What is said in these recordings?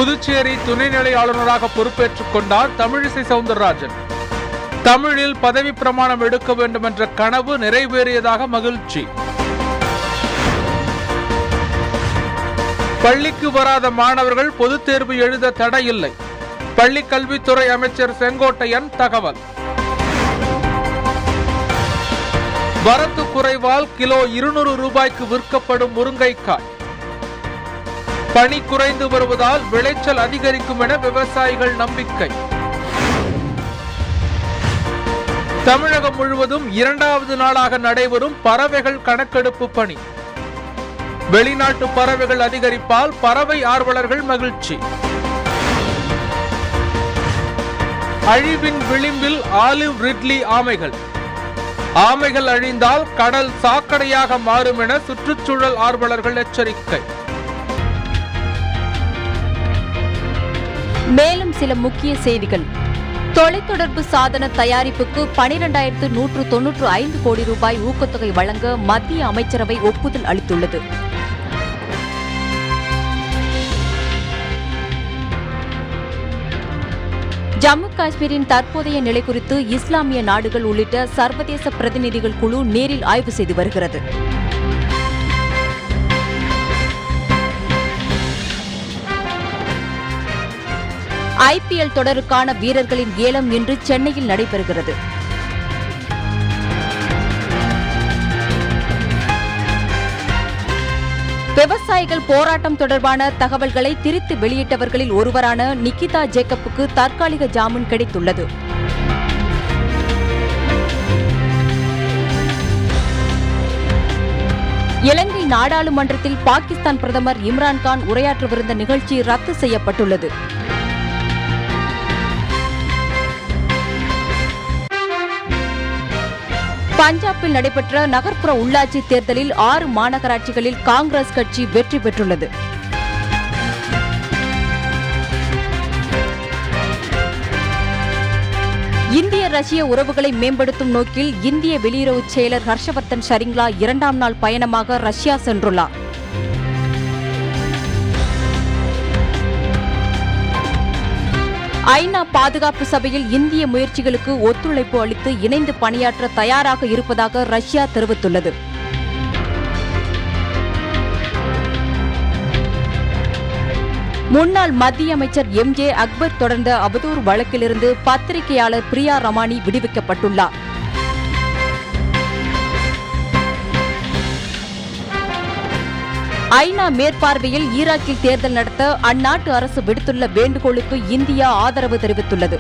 புதுச்சேரி துணைநிலை ஆளுநராக பொறுப்பேற்றுக் கொண்டார் தமிழிசை சவுந்தரராஜன் தமிழில் பதவி பிரமாணம் எடுக்க வேண்டும் என்ற கனவு நிறைவேறியதாக மகிழ்ச்சி பள்ளிக்கு வராத மாணவர்கள் பொதுத் தேர்வு எழுத தடை இல்லை பள்ளி கல்வித்துறை அமைச்சர் செங்கோட்டையன் தகவல் வரத்து குறைவால் கிலோ இருநூறு ரூபாய்க்கு விற்கப்படும் முருங்கைக்காய் பனி குறைந்து வருவதால் விளைச்சல் அதிகரிக்கும் என விவசாயிகள் நம்பிக்கை தமிழகம் முழுவதும் இரண்டாவது நாளாக நடைபெறும் பறவைகள் கணக்கெடுப்பு பணி வெளிநாட்டு பறவைகள் அதிகரிப்பால் பறவை ஆர்வலர்கள் மகிழ்ச்சி அழிவின் விளிம்பில் ஆலிவ் ரிட்லி ஆமைகள் ஆமைகள் அழிந்தால் கடல் சாக்கடையாக மாறும் என சுற்றுச்சூழல் ஆர்வலர்கள் எச்சரிக்கை மேலும் சில முக்கிய செய்திகள் தொலைத்தொடர்பு சாதன தயாரிப்புக்கு பனிரெண்டாயிரத்து நூற்று தொன்னூற்று ஐந்து கோடி ரூபாய் ஊக்கத்தொகை வழங்க மத்திய அமைச்சரவை ஒப்புதல் அளித்துள்ளது ஜம்மு காஷ்மீரின் தற்போதைய நிலை குறித்து இஸ்லாமிய நாடுகள் உள்ளிட்ட சர்வதேச பிரதிநிதிகள் குழு நேரில் ஆய்வு செய்து வருகிறது ஐபிஎல் தொடருக்கான வீரர்களின் ஏலம் இன்று சென்னையில் நடைபெறுகிறது விவசாயிகள் போராட்டம் தொடர்பான தகவல்களை திரித்து வெளியிட்டவர்களில் ஒருவரான நிக்கிதா ஜேக்கப்புக்கு தற்காலிக ஜாமீன் கிடைத்துள்ளது இலங்கை நாடாளுமன்றத்தில் பாகிஸ்தான் பிரதமர் இம்ரான்கான் உரையாற்றவிருந்த நிகழ்ச்சி ரத்து செய்யப்பட்டுள்ளது பஞ்சாபில் நடைபெற்ற நகர்ப்புற உள்ளாட்சி தேர்தலில் ஆறு மாநகராட்சிகளில் காங்கிரஸ் கட்சி வெற்றி பெற்றுள்ளது இந்திய ரஷ்ய உறவுகளை மேம்படுத்தும் நோக்கில் இந்திய வெளியுறவுச் செயலர் ஹர்ஷவர்தன் ஷரிங்லா இரண்டாம் நாள் பயணமாக ரஷ்யா சென்றுள்ளார் ஐநா பாதுகாப்பு சபையில் இந்திய முயற்சிகளுக்கு ஒத்துழைப்பு அளித்து இணைந்து பணியாற்ற தயாராக இருப்பதாக ரஷ்யா தெரிவித்துள்ளது முன்னாள் மத்திய அமைச்சர் எம் ஜே அக்பர் தொடர்ந்த அவதூறு வழக்கிலிருந்து பத்திரிகையாளர் பிரியா ரமானி விடுவிக்கப்பட்டுள்ளார் ஐநா மேற்பார்வையில் ஈராக்கில் தேர்தல் நடத்த அந்நாட்டு அரசு விடுத்துள்ள வேண்டுகோளுக்கு இந்தியா ஆதரவு தெரிவித்துள்ளது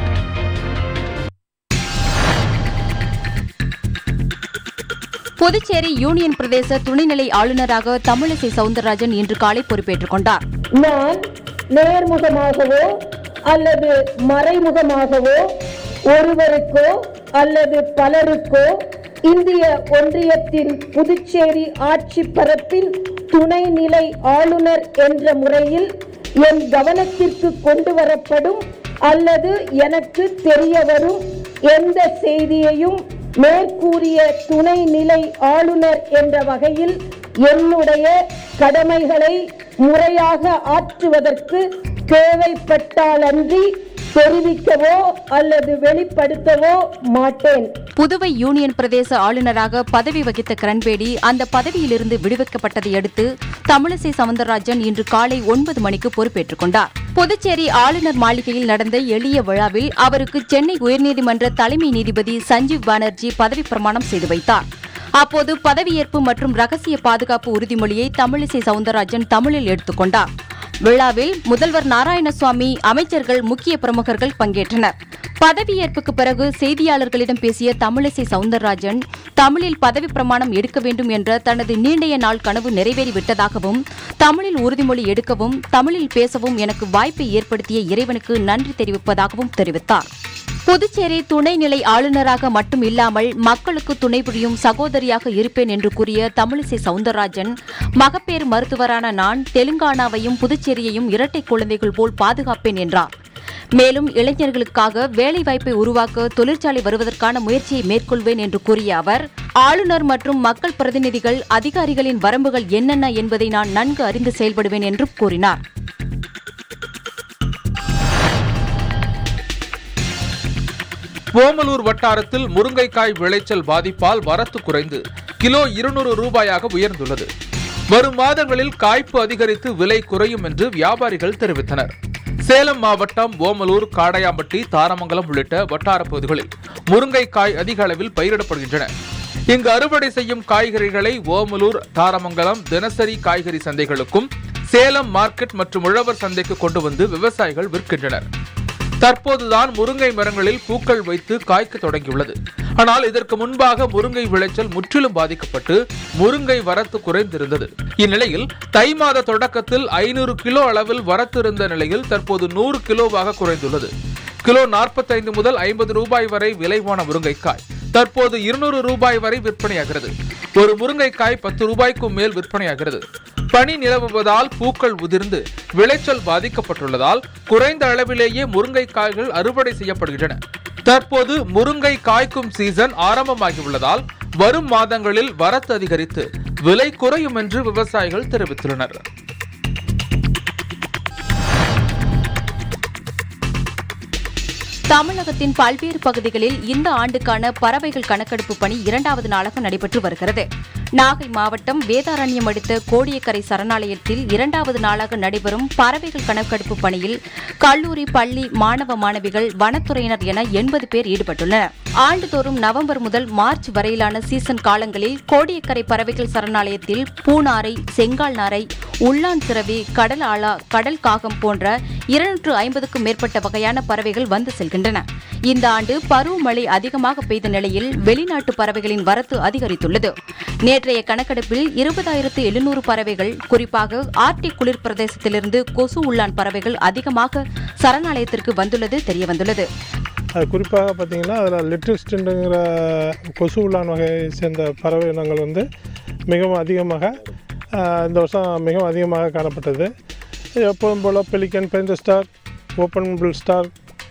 புதுச்சேரி யூனியன் பிரதேச துணைநிலை ஆளுநராக தமிழிசை சவுந்தரராஜன் இன்று காலை பொறுப்பேற்றுக் கொண்டார் நான் நேர்முகமாகவோ அல்லது மறைமுகமாகவோ ஒருவருக்கோ அல்லது பலருக்கோ இந்திய ஒன்றியத்தின் புதுச்சேரி ஆட்சி பரப்பில் துணைநிலை ஆளுநர் என்ற முறையில் என் கவனத்திற்கு கொண்டு வரப்படும் அல்லது எனக்கு தெரிய வரும் எந்த செய்தியையும் மேற்கூறிய துணைநிலை ஆளுநர் என்ற வகையில் என்னுடைய கடமைகளை முறையாக ஆற்றுவதற்கு தேவைப்பட்டாலன்றி தெரிவிக்கவோ அல்லது வெளிப்படுத்தவோ மாட்டேன் புதுவை யூனியன் பிரதேச ஆளுநராக பதவி வகித்த கிரண்பேடி அந்த பதவியிலிருந்து விடுவிக்கப்பட்டதை அடுத்து தமிழிசை சவுந்தரராஜன் இன்று காலை ஒன்பது மணிக்கு பொறுப்பேற்றுக் கொண்டார் புதுச்சேரி ஆளுநர் மாளிகையில் நடந்த எளிய விழாவில் அவருக்கு சென்னை உயர்நீதிமன்ற தலைமை நீதிபதி சஞ்சீவ் பானர்ஜி பதவி பிரமாணம் செய்து வைத்தார் அப்போது பதவியேற்பு மற்றும் ரகசிய பாதுகாப்பு உறுதிமொழியை தமிழிசை சவுந்தரராஜன் தமிழில் எடுத்துக்கொண்டார் விழாவில் முதல்வர் நாராயணசுவாமி அமைச்சர்கள் முக்கிய பிரமுகர்கள் பங்கேற்றனர் பதவியேற்புக்கு பிறகு செய்தியாளர்களிடம் பேசிய தமிழிசை சவுந்தரராஜன் தமிழில் பதவி பிரமாணம் எடுக்க வேண்டும் என்ற தனது நீண்டைய நாள் கனவு நிறைவேறிவிட்டதாகவும் தமிழில் உறுதிமொழி எடுக்கவும் தமிழில் பேசவும் எனக்கு வாய்ப்பை ஏற்படுத்திய இறைவனுக்கு நன்றி தெரிவிப்பதாகவும் தெரிவித்தார் புதுச்சேரி துணைநிலை ஆளுநராக மட்டும் இல்லாமல் மக்களுக்கு துணை புரியும் சகோதரியாக இருப்பேன் என்று கூறிய தமிழிசை சவுந்தரராஜன் மகப்பேறு மருத்துவரான நான் தெலுங்கானாவையும் புதுச்சேரியையும் இரட்டை குழந்தைகள் போல் பாதுகாப்பேன் என்றார் மேலும் இளைஞர்களுக்காக வேலைவாய்ப்பை உருவாக்க தொழிற்சாலை வருவதற்கான முயற்சியை மேற்கொள்வேன் என்று கூறிய அவர் ஆளுநர் மற்றும் மக்கள் பிரதிநிதிகள் அதிகாரிகளின் வரம்புகள் என்னென்ன என்பதை நான் நன்கு அறிந்து செயல்படுவேன் என்றும் கூறினார் ஓமலூர் வட்டாரத்தில் முருங்கைக்காய் விளைச்சல் பாதிப்பால் வரத்து குறைந்து கிலோ இருநூறு ரூபாயாக உயர்ந்துள்ளது வரும் மாதங்களில் காய்ப்பு அதிகரித்து விலை குறையும் என்று வியாபாரிகள் தெரிவித்தனர் சேலம் மாவட்டம் ஓமலூர் காடையாம்பட்டி தாரமங்கலம் உள்ளிட்ட வட்டார பகுதிகளில் முருங்கைக்காய் அதிக அளவில் பயிரிடப்படுகின்றன இங்கு அறுவடை செய்யும் காய்கறிகளை ஓமலூர் தாரமங்கலம் தினசரி காய்கறி சந்தைகளுக்கும் சேலம் மார்க்கெட் மற்றும் உழவர் சந்தைக்கு கொண்டு வந்து விவசாயிகள் விற்கின்றனர் தற்போதுதான் முருங்கை மரங்களில் பூக்கள் வைத்து காய்க்க தொடங்கியுள்ளது ஆனால் இதற்கு முன்பாக முருங்கை விளைச்சல் முற்றிலும் பாதிக்கப்பட்டு முருங்கை வரத்து குறைந்திருந்தது இந்நிலையில் தை மாத தொடக்கத்தில் ஐநூறு கிலோ அளவில் வரத்து இருந்த நிலையில் தற்போது நூறு கிலோவாக குறைந்துள்ளது கிலோ 45 முதல் ஐம்பது ரூபாய் வரை விலைவான முருங்கைக்காய் தற்போது இருநூறு ரூபாய் வரை விற்பனையாகிறது ஒரு முருங்கைக்காய் பத்து ரூபாய்க்கும் மேல் விற்பனையாகிறது பனி நிலவுவதால் பூக்கள் உதிர்ந்து விளைச்சல் பாதிக்கப்பட்டுள்ளதால் குறைந்த அளவிலேயே முருங்கைக்காய்கள் அறுவடை செய்யப்படுகின்றன தற்போது முருங்கை காய்க்கும் சீசன் ஆரம்பமாகியுள்ளதால் வரும் மாதங்களில் வரத்து அதிகரித்து விலை குறையும் என்று விவசாயிகள் தெரிவித்துள்ளனர் தமிழகத்தின் பல்வேறு பகுதிகளில் இந்த ஆண்டுக்கான பறவைகள் கணக்கெடுப்பு பணி இரண்டாவது நாளாக நடைபெற்று வருகிறது நாகை மாவட்டம் வேதாரண்யம் அடுத்த கோடியக்கரை சரணாலயத்தில் இரண்டாவது நாளாக நடைபெறும் பறவைகள் கணக்கெடுப்பு பணியில் கல்லூரி பள்ளி மாணவ மாணவிகள் வனத்துறையினர் என எண்பது பேர் ஈடுபட்டுள்ளனர் ஆண்டுதோறும் நவம்பர் முதல் மார்ச் வரையிலான சீசன் காலங்களில் கோடியக்கரை பறவைகள் சரணாலயத்தில் பூனாரை செங்கால் நாரை உள்ளான் சிறவி கடல் ஆலா கடல் காகம் போன்ற இருநூற்று ஐம்பதுக்கும் மேற்பட்ட வகையான பறவைகள் வந்து செல்கின்றன இந்த ஆண்டு பருவமழை அதிகமாக பெய்த நிலையில் வெளிநாட்டு பறவைகளின் வரத்து அதிகரித்துள்ளது நேற்றைய கணக்கெடுப்பில் இருபதாயிரத்து எழுநூறு பறவைகள் குறிப்பாக ஆர்டிக் குளிர் பிரதேசத்திலிருந்து கொசு உள்ளான் பறவைகள் அதிகமாக சரணாலயத்திற்கு வந்துள்ளது தெரியவந்துள்ளது அது குறிப்பாக பார்த்தீங்கன்னா அதில் லிட்டில் ஸ்டிண்டுங்கிற கொசு உள்ளான் வகையை சேர்ந்த பறவை இனங்கள் வந்து மிகவும் அதிகமாக ஆஹ், இந்த வருஷம் மிகவும் அதிகமாக காணப்பட்டது எப்போதும் போல் pelican painted stork openbill stork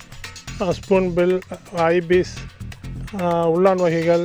spoonbill ibis உள்ளான் வகைகள்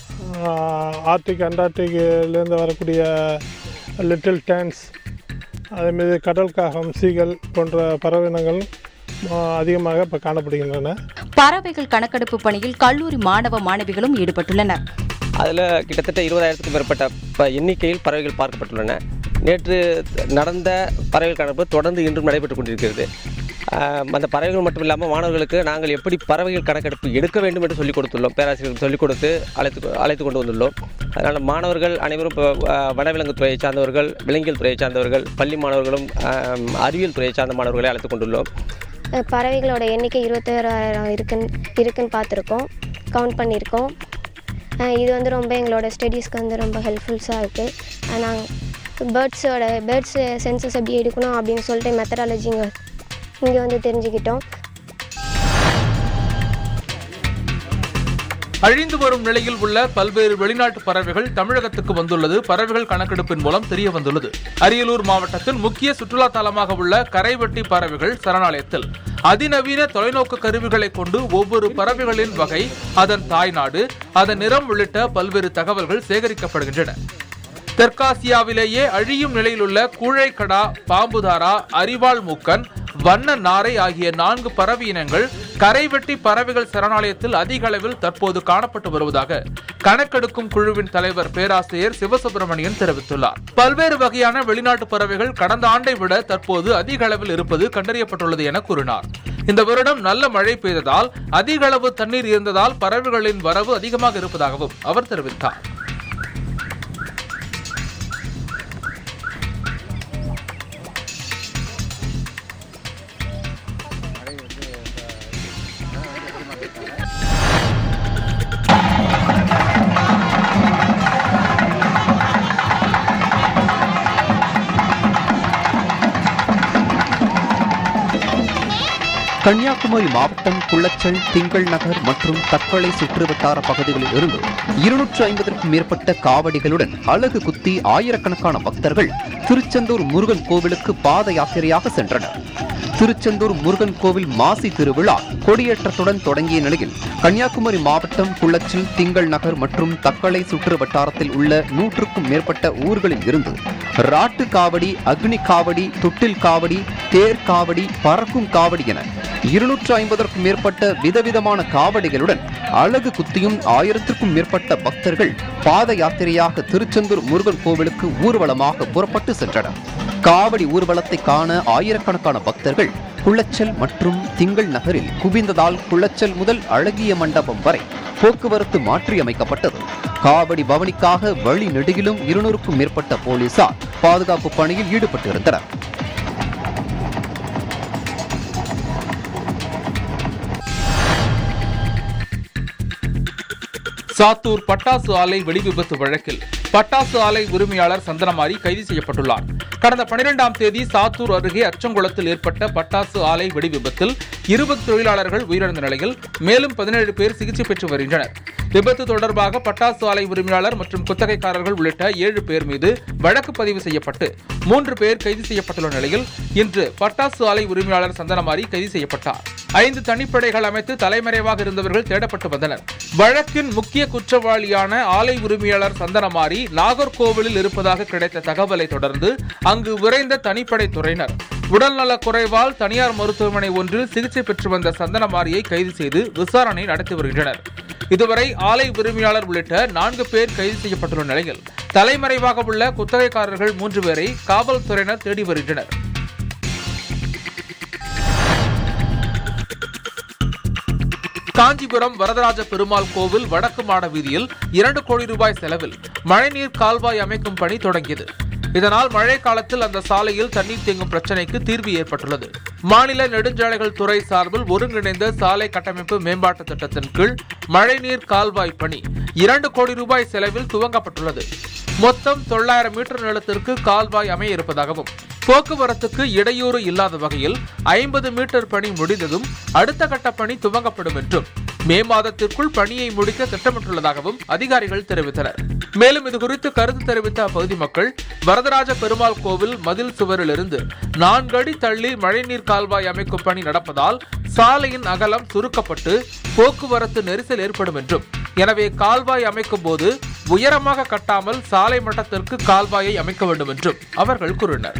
ஆஹ், ஆர்டிக் அண்டார்டிக்லேருந்து வரக்கூடிய லிட்டில் டேன்ஸ் அதேமாரி கடல் காகம் சீகல் போன்ற பறவை இனங்கள் ஆஹ், அதிகமாக இப்போ காணப்படுகின்றன பறவைகள் கணக்கெடுப்பு பணியில் கல்லூரி மாணவ மாணவிகளும் ஈடுபட்டுள்ளனர் அதில் கிட்டத்தட்ட இருபதாயிரத்துக்கும் மேற்பட்ட ப எண்ணிக்கையில் பறவைகள் பார்க்கப்பட்டுள்ளன நேற்று நடந்த பறவைகள் கணக்கு தொடர்ந்து இன்றும் நடைபெற்று கொண்டிருக்கிறது ஆஹ் அந்த பறவைகள் மட்டும் இல்லாமல் மாணவர்களுக்கு நாங்கள் எப்படி பறவைகள் கணக்கெடுப்பு எடுக்க வேண்டும் என்று சொல்லிக் கொடுத்துள்ளோம் பேராசிரியர்கள் சொல்லிக் கொடுத்து அழைத்து அழைத்து கொண்டு வந்துள்ளோம் அதனால் மாணவர்கள் அனைவரும் இப்போ ஆஹ் வனவிலங்கு துறையை சார்ந்தவர்கள் விலங்கியல் துறையை சார்ந்தவர்கள் பள்ளி மாணவர்களும் ஆஹ் அறிவியல் துறையை சார்ந்த மாணவர்களை அழைத்து கொண்டுள்ளோம் அஹ் பறவைகளோட எண்ணிக்கை இருபத்தோராயிரம் இருக்குன்னு இருக்குன்னு பார்த்துருக்கோம் கவுண்ட் பண்ணியிருக்கோம் அஹ் இது வந்து ரொம்ப எங்களோட ஸ்டடீஸ்க்கு வந்து ரொம்ப ஹெல்ப்ஃபுல்ஸாக இருக்குது நாங்கள் பேர்ட்ஸோட பேர்ட்ஸ் சென்சஸ் எப்படி எடுக்கணும் அப்படின்னு சொல்லிட்டு மெத்தடாலஜி இங்கே இங்கே வந்து தெரிஞ்சுக்கிட்டோம் அழிந்து வரும் நிலையில் உள்ள பல்வேறு வெளிநாட்டு பறவைகள் தமிழகத்துக்கு வந்துள்ளது பறவைகள் கணக்கெடுப்பின் மூலம் தெரிய வந்துள்ளது அரியலூர் மாவட்டத்தில் முக்கிய சுற்றுலா தலமாக உள்ள கரைவெட்டி பறவைகள் சரணாலயத்தில் அதிநவீன தொலைநோக்கு கருவிகளை கொண்டு ஒவ்வொரு பறவைகளின் வகை அதன் தாய்நாடு அதன் நிறம் உள்ளிட்ட பல்வேறு தகவல்கள் சேகரிக்கப்படுகின்றன தெற்காசியாவிலேயே அழியும் நிலையிலுள்ள கூழைக்கடா பாம்புதாரா அரிவாள் மூக்கன் வண்ண நாரை ஆகிய நான்கு பறவை இனங்கள் கரைவெட்டி பறவைகள் சரணாலயத்தில் அதிக அளவில் தற்போது காணப்பட்டு வருவதாக கணக்கெடுக்கும் குழுவின் தலைவர் பேராசிரியர் சிவசுப்பிரமணியன் தெரிவித்துள்ளார் பல்வேறு வகையான வெளிநாட்டு பறவைகள் கடந்த ஆண்டை விட தற்போது அதிக அளவில் இருப்பது கண்டறியப்பட்டுள்ளது என கூறினார் இந்த வருடம் நல்ல மழை பெய்ததால் அதிக அளவு தண்ணீர் இருந்ததால் பறவைகளின் வரவு அதிகமாக இருப்பதாகவும் அவர் தெரிவித்தார் கன்னியாகுமரி மாவட்டம் குளச்சல் திங்கள் நகர் மற்றும் தக்கலை சுற்றுவட்டார பகுதிகளில் இருந்து இருநூற்று ஐம்பதற்கும் மேற்பட்ட காவடிகளுடன் அழகு குத்தி ஆயிரக்கணக்கான பக்தர்கள் திருச்செந்தூர் முருகன் கோவிலுக்கு பாத யாத்திரையாக சென்றனர் திருச்செந்தூர் முருகன் கோவில் மாசி திருவிழா கொடியேற்றத்துடன் தொடங்கிய நிலையில் கன்னியாகுமரி மாவட்டம் குளச்சல் திங்கள் நகர் மற்றும் தக்கலை சுற்று வட்டாரத்தில் உள்ள நூற்றுக்கும் மேற்பட்ட ஊர்களில் இருந்து ராட்டு காவடி அக்னி காவடி தொட்டில் காவடி தேர் காவடி பறக்கும் காவடி என இருநூற்று ஐம்பதற்கும் மேற்பட்ட விதவிதமான காவடிகளுடன் அழகு குத்தியும் ஆயிரத்திற்கும் மேற்பட்ட பக்தர்கள் பாத யாத்திரையாக திருச்செந்தூர் முருகன் கோவிலுக்கு ஊர்வலமாக புறப்பட்டு சென்றனர் காவடி ஊர்வலத்தை காண ஆயிரக்கணக்கான பக்தர்கள் குளச்சல் மற்றும் திங்கள் நகரில் குவிந்ததால் குளச்சல் முதல் அழகிய மண்டபம் வரை போக்குவரத்து மாற்றியமைக்கப்பட்டது காவடி பவனிக்காக வழி நெடுகிலும் இருநூறுக்கும் மேற்பட்ட போலீசார் பாதுகாப்பு பணியில் ஈடுபட்டிருந்தனர் சாத்தூர் பட்டாசு ஆலை வெடிவிபத்து வழக்கில் பட்டாசு ஆலை உரிமையாளர் சந்தனமாரி கைது செய்யப்பட்டுள்ளார் கடந்த பனிரெண்டாம் தேதி சாத்தூர் அருகே அச்சங்குளத்தில் ஏற்பட்ட பட்டாசு ஆலை வெடிவிபத்தில் இருபது தொழிலாளர்கள் உயிரிழந்த நிலையில் மேலும் பதினேழு பேர் சிகிச்சை பெற்று வருகின்றனர் விபத்து தொடர்பாக பட்டாசு ஆலை உரிமையாளர் மற்றும் குத்தகைக்காரர்கள் உள்ளிட்ட ஏழு பேர் மீது வழக்கு பதிவு செய்யப்பட்டு மூன்று பேர் கைது செய்யப்பட்டுள்ள நிலையில் இன்று பட்டாசு ஆலை உரிமையாளர் சந்தனமாரி கைது செய்யப்பட்டார் ஐந்து தனிப்படைகள் அமைத்து தலைமறைவாக இருந்தவர்கள் தேடப்பட்டு வந்தனர் வழக்கின் முக்கிய குற்றவாளியான ஆலை உரிமையாளர் சந்தனமாரி நாகர்கோவிலில் இருப்பதாக கிடைத்த தகவலை தொடர்ந்து அங்கு விரைந்த தனிப்படை துறையினர் உடல்நலக் குறைவால் தனியார் மருத்துவமனை ஒன்றில் சிகிச்சை பெற்று வந்த சந்தனமாரியை கைது செய்து விசாரணை நடத்தி வருகின்றனர் இதுவரை ஆலை உரிமையாளர் உள்ளிட்ட நான்கு பேர் கைது செய்யப்பட்டுள்ள நிலையில் தலைமறைவாக உள்ள குத்தகைக்காரர்கள் மூன்று பேரை காவல்துறையினர் தேடி வருகின்றனர் காஞ்சிபுரம் வரதராஜ பெருமாள் கோவில் வடக்கு மாட வீதியில் இரண்டு கோடி ரூபாய் செலவில் மழைநீர் கால்வாய் அமைக்கும் பணி தொடங்கியது இதனால் மழை காலத்தில் அந்த சாலையில் தண்ணீர் தேங்கும் பிரச்சனைக்கு தீர்வு ஏற்பட்டுள்ளது மாநில நெடுஞ்சாலைகள் துறை சார்பில் ஒருங்கிணைந்த சாலை கட்டமைப்பு மேம்பாட்டு திட்டத்தின் கீழ் மழைநீர் கால்வாய் பணி இரண்டு கோடி ரூபாய் செலவில் துவங்கப்பட்டுள்ளது மொத்தம் தொள்ளாயிரம் மீட்டர் நீளத்திற்கு கால்வாய் அமைய இருப்பதாகவும் போக்குவரத்துக்கு இடையூறு இல்லாத வகையில் ஐம்பது மீட்டர் பணி முடிந்ததும் அடுத்த கட்ட பணி துவங்கப்படும் என்றும் மே மாதத்திற்குள் பணியை முடிக்க திட்டமிட்டுள்ளதாகவும் அதிகாரிகள் தெரிவித்தனர் மேலும் இதுகுறித்து கருத்து தெரிவித்த அப்பகுதி மக்கள் வரதராஜ பெருமாள் கோவில் மதில் சுவரிலிருந்து நான்கு அடி தள்ளி மழைநீர் கால்வாய் அமைக்கும் பணி நடப்பதால் சாலையின் அகலம் சுருக்கப்பட்டு போக்குவரத்து நெரிசல் ஏற்படும் என்றும் எனவே கால்வாய் அமைக்கும் போது உயரமாக கட்டாமல் சாலை மட்டத்திற்கு கால்வாயை அமைக்க வேண்டும் என்றும் அவர்கள் கூறினர்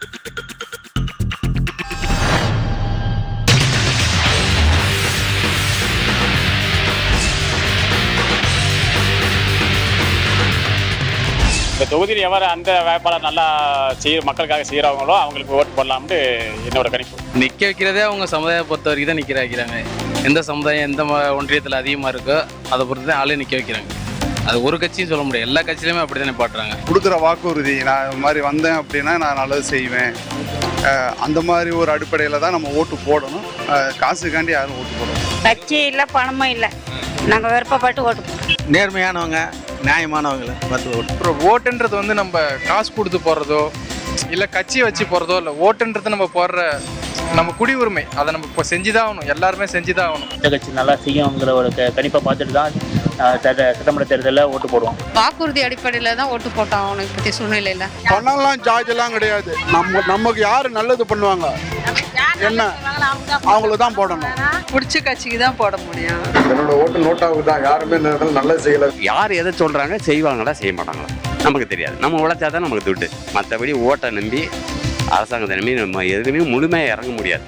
இந்த தொகுதியில் எவர் அந்த வேட்பாளர் நல்லா செய்ய மக்களுக்காக செய்கிறவங்களோ அவங்களுக்கு ஓட்டு போடலாம்னு என்னோட கணிப்பு நிற்க வைக்கிறதே அவங்க சமுதாயம் பொறுத்த வரைக்கும் தான் நிற்க வைக்கிறாங்க எந்த சமுதாயம் எந்த ம- ஒன்றியத்தில் அதிகமாக இருக்கோ அதை பொறுத்து தான் ஆளே நிற்க வைக்கிறாங்க அது ஒரு கட்சியும் சொல்ல முடியாது எல்லா கட்சியிலுமே அப்படி தானே பாட்டுறாங்க கொடுக்குற வாக்குறுதி நான் இது மாதிரி வந்தேன் அப்படின்னா நான் நல்லது செய்வேன் அஹ் அந்த மாதிரி ஒரு அடிப்படையில் தான் நம்ம ஓட்டு போடணும் அஹ் காசுக்காண்டி யாரும் ஓட்டு போடணும் கட்சி இல்லை பணமும் இல்லை நாங்கள் விருப்பப்பட்டு ஓட்டு போடுறோம் நேர்மையானவங்க நியாயமானவங்களை பார்த்து ஓட்டு அப்புறம் ஓட்டுன்றது வந்து நம்ம காசு கொடுத்து போடுறதோ இல்லை கட்சியை வச்சு போகிறதோ இல்லை ஓட்டுன்றது நம்ம போடுற நம்ம குடி உரிமை அதை நம்ம இப்போ செஞ்சுதான் ஆகணும் எல்லாருமே செஞ்சுதான் ஆகணும் இந்த கட்சி நல்லா செய்யுங்கிற ஒரு க- கணிப்பை பார்த்துட்டு தான் அஹ், சட்ட- சட்டமன்ற தேர்தலில் ஓட்டு போடுவோம் வாக்குறுதி அடிப்படையில் தான் ஓட்டு போட்டோம் அவனுக்கு இப்போதைய சூழ்நிலையில் பணம்லாம் சார்ஜ் எல்லாம் கிடையாது நம்ம நமக்கு யார் நல்லது பண்ணுவாங்க என்ன அவங்களுக்கு தான் போடணும் பிடிச்ச கட்சிக்கு தான் போட முடியும் என்னோட ஓட்டு நோட்டாவுக்கு தான் யாருமே நல்லது செய்யல யார் எதை சொல்கிறாங்க செய்வாங்களா செய்ய மாட்டாங்களா நமக்கு தெரியாது நம்ம உழைச்சா தான் நமக்கு துட்டு மற்றபடி ஓட்டை நம்பி அரசாங்கத்தை நம்பி நம்ம எதுலையுமே முழுமையாக இறங்க முடியாது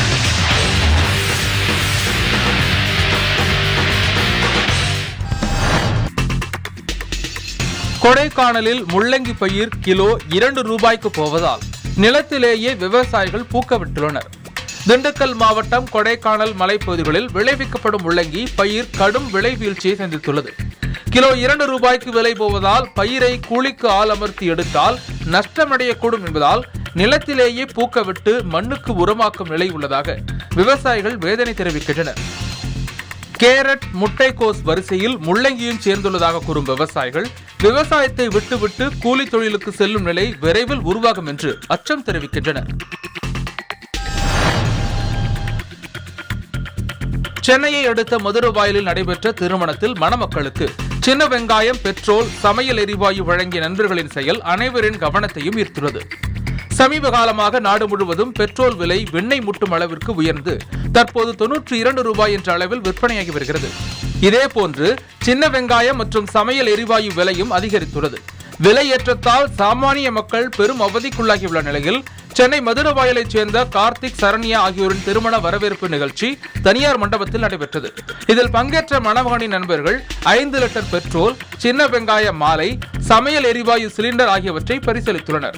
கொடைக்கானலில் முள்ளங்கி பயிர் கிலோ இரண்டு ரூபாய்க்கு போவதால் நிலத்திலேயே விவசாயிகள் பூக்க விட்டுள்ளனர் திண்டுக்கல் மாவட்டம் கொடைக்கானல் மலைப்பகுதிகளில் விளைவிக்கப்படும் முள்ளங்கி பயிர் கடும் விலை வீழ்ச்சியை சந்தித்துள்ளது கிலோ இரண்டு ரூபாய்க்கு விலை போவதால் பயிரை கூலிக்கு ஆள் அமர்த்தி எடுத்தால் நஷ்டமடையக்கூடும் என்பதால் நிலத்திலேயே பூக்க விட்டு மண்ணுக்கு உரமாக்கும் நிலை உள்ளதாக விவசாயிகள் வேதனை தெரிவிக்கின்றனர் கேரட் முட்டைக்கோஸ் வரிசையில் முள்ளங்கியும் சேர்ந்துள்ளதாக கூறும் விவசாயிகள் விவசாயத்தை விட்டுவிட்டு கூலி தொழிலுக்கு செல்லும் நிலை விரைவில் உருவாகும் என்று அச்சம் தெரிவிக்கின்றனர் சென்னையை அடுத்த மதுரவாயலில் நடைபெற்ற திருமணத்தில் மணமக்களுக்கு சின்ன வெங்காயம் பெட்ரோல் சமையல் எரிவாயு வழங்கிய நண்பர்களின் செயல் அனைவரின் கவனத்தையும் ஈர்த்துள்ளது சமீப காலமாக நாடு முழுவதும் பெட்ரோல் விலை வெண்ணெய் முட்டும் அளவிற்கு உயர்ந்து தற்போது தொன்னூற்றி இரண்டு ரூபாய் என்ற அளவில் விற்பனையாகி வருகிறது இதேபோன்று சின்ன வெங்காயம் மற்றும் சமையல் எரிவாயு விலையும் அதிகரித்துள்ளது விலை ஏற்றத்தால் சாமானிய மக்கள் பெரும் அவதிக்குள்ளாகியுள்ள நிலையில் சென்னை மதுரவாயலைச் சேர்ந்த கார்த்திக் சரண்யா ஆகியோரின் திருமண வரவேற்பு நிகழ்ச்சி தனியார் மண்டபத்தில் நடைபெற்றது இதில் பங்கேற்ற மணமகனின் நண்பர்கள் ஐந்து லிட்டர் பெட்ரோல் சின்ன வெங்காய மாலை சமையல் எரிவாயு சிலிண்டர் ஆகியவற்றை பரிசீலித்துள்ளனர்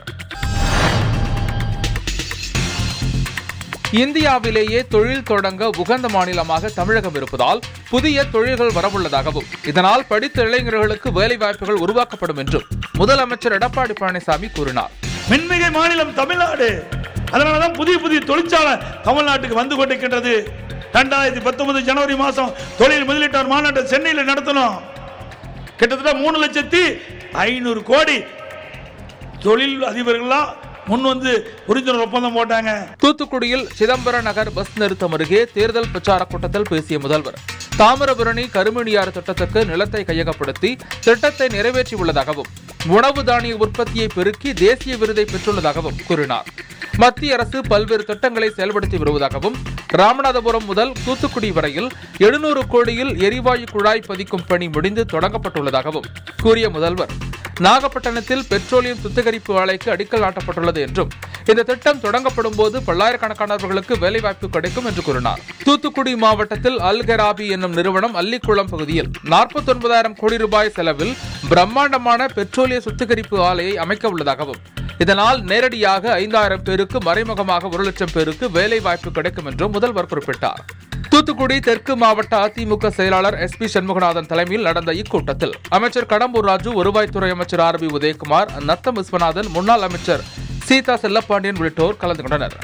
இந்தியாவிலேயே தொழில் தொடங்க உகந்த மாநிலமாக தமிழகம் இருப்பதால் புதிய தொழில்கள் வரவுள்ளதாகவும் இதனால் படித்த இளைஞர்களுக்கு வேலைவாய்ப்புகள் உருவாக்கப்படும் என்றும் முதலமைச்சர் எடப்பாடி பழனிசாமி கூறினார் மின்மிகை மாநிலம் தமிழ்நாடு அதனாலதான் புதிய புதிய தொழிற்சாலை தமிழ்நாட்டுக்கு வந்து கொண்டிருக்கின்றது ரெண்டாயிரத்தி பத்தொன்பது ஜனவரி மாதம் தொழில் முதலீட்டார் மாநாட்டை சென்னையில் நடத்தணும் கிட்டத்தட்ட மூணு லட்சத்தி ஐநூறு கோடி தொழில் அதிபர்கள்லாம் முன் வந்து புரிந்துணர்வு ஒப்பந்தம் போட்டாங்க தூத்துக்குடியில் சிதம்பரம் நகர் பஸ் நிறுத்தம் அருகே தேர்தல் பிரச்சார கூட்டத்தில் பேசிய முதல்வர் தாமிரபரணி கருமணியாறு திட்டத்துக்கு நிலத்தை கையகப்படுத்தி திட்டத்தை நிறைவேற்றியுள்ளதாகவும் உணவு தானிய உற்பத்தியை பெருக்கி தேசிய விருதை பெற்றுள்ளதாகவும் கூறினார் மத்திய அரசு பல்வேறு திட்டங்களை செயல்படுத்தி வருவதாகவும் ராமநாதபுரம் முதல் தூத்துக்குடி வரையில் எழுநூறு கோடியில் எரிவாயு குழாய் பதிக்கும் பணி முடிந்து தொடங்கப்பட்டுள்ளதாகவும் கூறிய முதல்வர் நாகப்பட்டினத்தில் பெட்ரோலியம் சுத்திகரிப்பு ஆலைக்கு அடிக்கல் நாட்டப்பட்டுள்ளது என்றும் இந்த திட்டம் தொடங்கப்படும் போது பல்லாயிரக்கணக்கானவர்களுக்கு வேலைவாய்ப்பு கிடைக்கும் என்று கூறினார் தூத்துக்குடி மாவட்டத்தில் அல்கராபி என்னும் நிறுவனம் அல்லிக்குளம் பகுதியில் நாற்பத்தி ஒன்பதாயிரம் கோடி ரூபாய் செலவில் பிரம்மாண்டமான பெட்ரோலிய சுத்திகரிப்பு ஆலையை அமைக்க உள்ளதாகவும் இதனால் நேரடியாக ஐந்தாயிரம் பேருக்கு மறைமுகமாக ஒரு லட்சம் பேருக்கு வேலை வாய்ப்பு கிடைக்கும் என்றும் முதல்வர் குறிப்பிட்டார் தூத்துக்குடி தெற்கு மாவட்ட அதிமுக செயலாளர் எஸ் பி சண்முகநாதன் தலைமையில் நடந்த இக்கூட்டத்தில் அமைச்சர் கடம்பூர் ராஜு வருவாய்த்துறை அமைச்சர் ஆர் பி உதயகுமார் நத்தம் விஸ்வநாதன் முன்னாள் அமைச்சர் சீதா செல்லப்பாண்டியன் உள்ளிட்டோர் கலந்து கொண்டனர்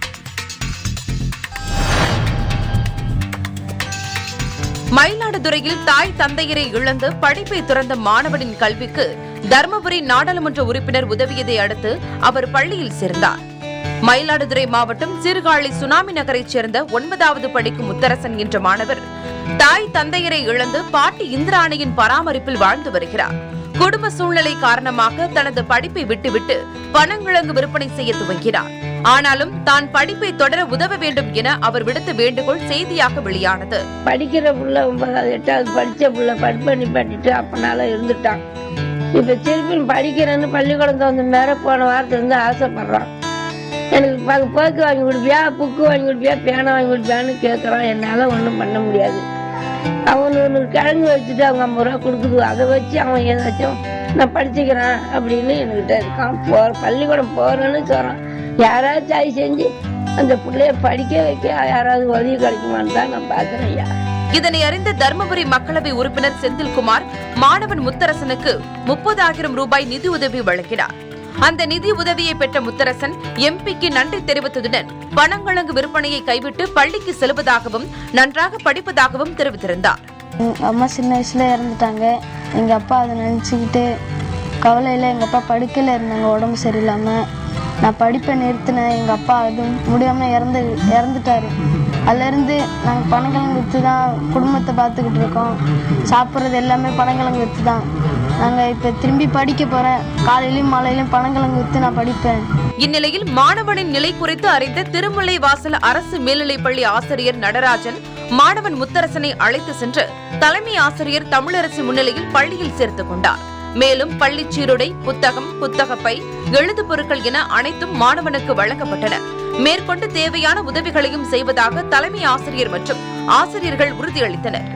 மயிலாடுதுறையில் தாய் தந்தையரை இழந்து படிப்பை துறந்த மாணவனின் கல்விக்கு தருமபுரி நாடாளுமன்ற உறுப்பினர் உதவியதை அடுத்து அவர் பள்ளியில் சேர்ந்தார் மயிலாடுதுறை மாவட்டம் சீர்காழி சுனாமி நகரைச் சேர்ந்த ஒன்பதாவது படிக்கும் முத்தரசன் என்ற மாணவர் தாய் தந்தையரை இழந்து பாட்டி இந்திராணியின் பராமரிப்பில் வாழ்ந்து வருகிறார் குடும்ப சூழ்நிலை காரணமாக தனது படிப்பை விட்டுவிட்டு பனங்கிழங்கு விற்பனை செய்ய துவங்கினார் ஆனாலும் தான் படிப்பை தொடர உதவ வேண்டும் என அவர் விடுத்த வேண்டுகோள் செய்தியாக வெளியானது படிக்கிற புள்ள ஒன்பதாவது எட்டாவது படித்த புள்ள படிப்பை நிப்பாட்டிட்டு அப்பனால இருந்துட்டான் இப்போ திருப்பி படிக்கிறேன்னு பள்ளிக்கூடம் வந்து மேல போன வாரத்துல இருந்து ஆசைப்படுறான் எனக்கு ப- போக்கு வாங்கி கொடுப்பியா புக்கு வாங்கி கொடுப்பியா பேனா வாங்கி கொடுப்பியான்னு கேட்குறான் என்னால் ஒன்றும் பண்ண முடியாது அவன் ஒன்று கிழங்கு வச்சுட்டு அவங்க ஐம்பது ரூபா கொடுக்குது அதை வச்சு அவன் ஏதாச்சும் நான் படிச்சுக்கிறேன் அப்படின்னு என்கிட்ட இருக்கான் போ பள்ளிக்கூடம் போகிறேன்னு சொல்கிறான் யாராவது சாய் செஞ்சு அந்த பிள்ளைய படிக்க வைக்க யாராவது உதவி கிடைக்குமான்னு தான் நான் பார்க்குறேன் ஐயா இதனை அறிந்த தருமபுரி மக்களவை உறுப்பினர் செந்தில்குமார் மாணவன் முத்தரசனுக்கு முப்பதாயிரம் ரூபாய் நிதி உதவி வழங்கினார் அந்த நிதி உதவியை பெற்ற முத்தரசன் எம்பிக்கு நன்றி தெரிவித்ததுடன் பனங்கிழங்கு விற்பனையை கைவிட்டு பள்ளிக்கு செல்வதாகவும் நன்றாக படிப்பதாகவும் தெரிவித்திருந்தார் எங்கள் அம்மா சின்ன வயசுல இறந்துட்டாங்க எங்கள் அப்பா அதை நினச்சிக்கிட்டு கவலையில் எங்கள் அப்பா படுக்கையில் இருந்தாங்க உடம்பு சரியில்லாமல் நான் படிப்பை நிறுத்தினேன் எங்கள் அப்பா அது முடியாமல் இறந்து இறந்துட்டாரு அதுலேருந்து நாங்கள் பனங்கிழங்கு விற்று தான் குடும்பத்தை பார்த்துக்கிட்டு இருக்கோம் சாப்பிட்றது எல்லாமே பனங்கிழங்கு விற்று தான் நாங்கள் இப்போ திரும்பி படிக்க போகிறேன் காலையிலையும் மாலையிலையும் பனங்கிழங்கு விற்று நான் படிப்பேன் இந்நிலையில் மாணவனின் நிலை குறித்து அறிந்த திருமுல்லை வாசல் அரசு மேல்நிலைப்பள்ளி ஆசிரியர் நடராஜன் மாணவன் முத்தரசனை அழைத்து சென்று தலைமை ஆசிரியர் தமிழரசி முன்னிலையில் பள்ளியில் சேர்த்துக் கொண்டார் மேலும் பள்ளி சீருடை புத்தகம் புத்தகப்பை எழுது பொருட்கள் என அனைத்தும் மாணவனுக்கு வழங்கப்பட்டன மேற்கொண்டு தேவையான உதவிகளையும் செய்வதாக தலைமை ஆசிரியர் மற்றும் ஆசிரியர்கள் உறுதியளித்தனர்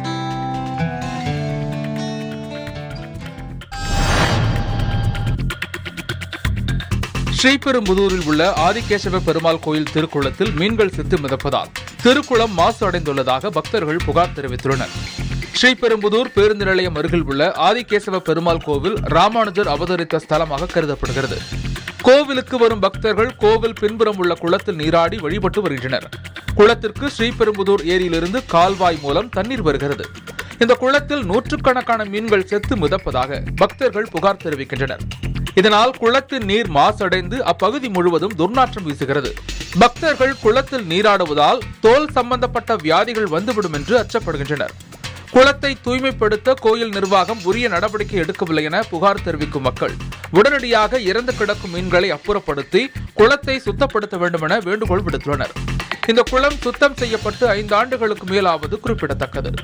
ஸ்ரீபெரும்புதூரில் உள்ள ஆதிகேசவ பெருமாள் கோயில் திருக்குளத்தில் மீன்கள் செத்து மிதப்பதால் திருக்குளம் மாசு அடைந்துள்ளதாக பக்தர்கள் புகார் தெரிவித்துள்ளனர் ஸ்ரீபெரும்புதூர் பேருந்து நிலையம் அருகில் உள்ள ஆதிகேசவ பெருமாள் கோவில் ராமானுஜர் அவதரித்த ஸ்தலமாக கருதப்படுகிறது கோவிலுக்கு வரும் பக்தர்கள் கோவில் பின்புறம் உள்ள குளத்தில் நீராடி வழிபட்டு வருகின்றனர் குளத்திற்கு ஸ்ரீபெரும்புதூர் ஏரியிலிருந்து கால்வாய் மூலம் தண்ணீர் வருகிறது இந்த குளத்தில் நூற்றுக்கணக்கான மீன்கள் செத்து மிதப்பதாக பக்தர்கள் புகார் தெரிவிக்கின்றனர் இதனால் குளத்தின் நீர் மாசடைந்து அப்பகுதி முழுவதும் துர்நாற்றம் வீசுகிறது பக்தர்கள் குளத்தில் நீராடுவதால் தோல் சம்பந்தப்பட்ட வியாதிகள் வந்துவிடும் என்று அச்சப்படுகின்றனர் குளத்தை தூய்மைப்படுத்த கோயில் நிர்வாகம் உரிய நடவடிக்கை எடுக்கவில்லை என புகார் தெரிவிக்கும் மக்கள் உடனடியாக இறந்து கிடக்கும் மீன்களை அப்புறப்படுத்தி குளத்தை சுத்தப்படுத்த வேண்டும் என வேண்டுகோள் விடுத்துள்ளனர் இந்த குளம் சுத்தம் செய்யப்பட்டு ஐந்து ஆண்டுகளுக்கு மேலாவது குறிப்பிடத்தக்கது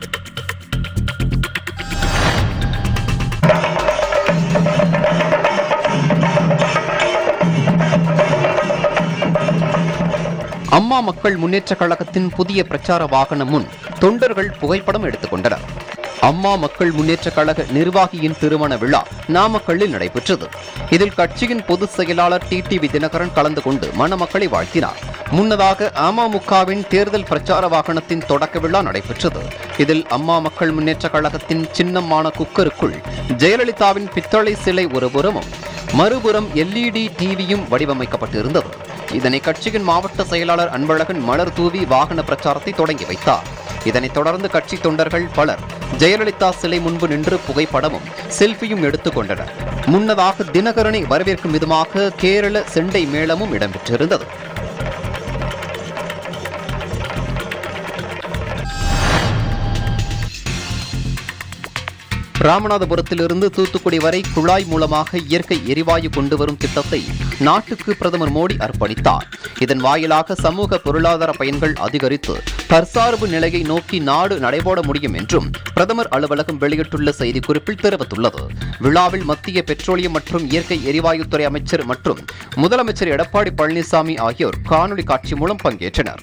அம்மா மக்கள் முன்னேற்ற கழகத்தின் புதிய பிரச்சார வாகனம் முன் தொண்டர்கள் புகைப்படம் எடுத்துக்கொண்டனர் அம்மா மக்கள் முன்னேற்ற கழக நிர்வாகியின் திருமண விழா நாமக்கல்லில் நடைபெற்றது இதில் கட்சியின் பொதுச் செயலாளர் டிடிவி தினகரன் கலந்து கொண்டு மணமக்களை வாழ்த்தினார் முன்னதாக அமமுகவின் தேர்தல் பிரச்சார வாகனத்தின் தொடக்க விழா நடைபெற்றது இதில் அம்மா மக்கள் முன்னேற்ற கழகத்தின் சின்னமான குக்கருக்குள் ஜெயலலிதாவின் பித்தளை சிலை ஒருபுறமும் மறுபுறம் எல்இடி டிவியும் வடிவமைக்கப்பட்டிருந்தது இதனை கட்சியின் மாவட்ட செயலாளர் அன்பழகன் மலர் தூவி வாகன பிரச்சாரத்தை தொடங்கி வைத்தார் இதனைத் தொடர்ந்து கட்சி தொண்டர்கள் பலர் ஜெயலலிதா சிலை முன்பு நின்று புகைப்படமும் செல்ஃபியும் எடுத்துக் கொண்டனர் முன்னதாக தினகரனை வரவேற்கும் விதமாக கேரள செண்டை மேளமும் இடம்பெற்றிருந்தது ராமநாதபுரத்திலிருந்து தூத்துக்குடி வரை குழாய் மூலமாக இயற்கை எரிவாயு கொண்டு வரும் திட்டத்தை நாட்டுக்கு பிரதமர் மோடி அர்ப்பணித்தார் இதன் வாயிலாக சமூக பொருளாதார பயன்கள் அதிகரித்து தற்சார்பு நிலையை நோக்கி நாடு நடைபோட முடியும் என்றும் பிரதமர் அலுவலகம் வெளியிட்டுள்ள செய்திக்குறிப்பில் தெரிவித்துள்ளது விழாவில் மத்திய பெட்ரோலியம் மற்றும் இயற்கை எரிவாயுத்துறை அமைச்சர் மற்றும் முதலமைச்சர் எடப்பாடி பழனிசாமி ஆகியோர் காணொலி காட்சி மூலம் பங்கேற்றனர்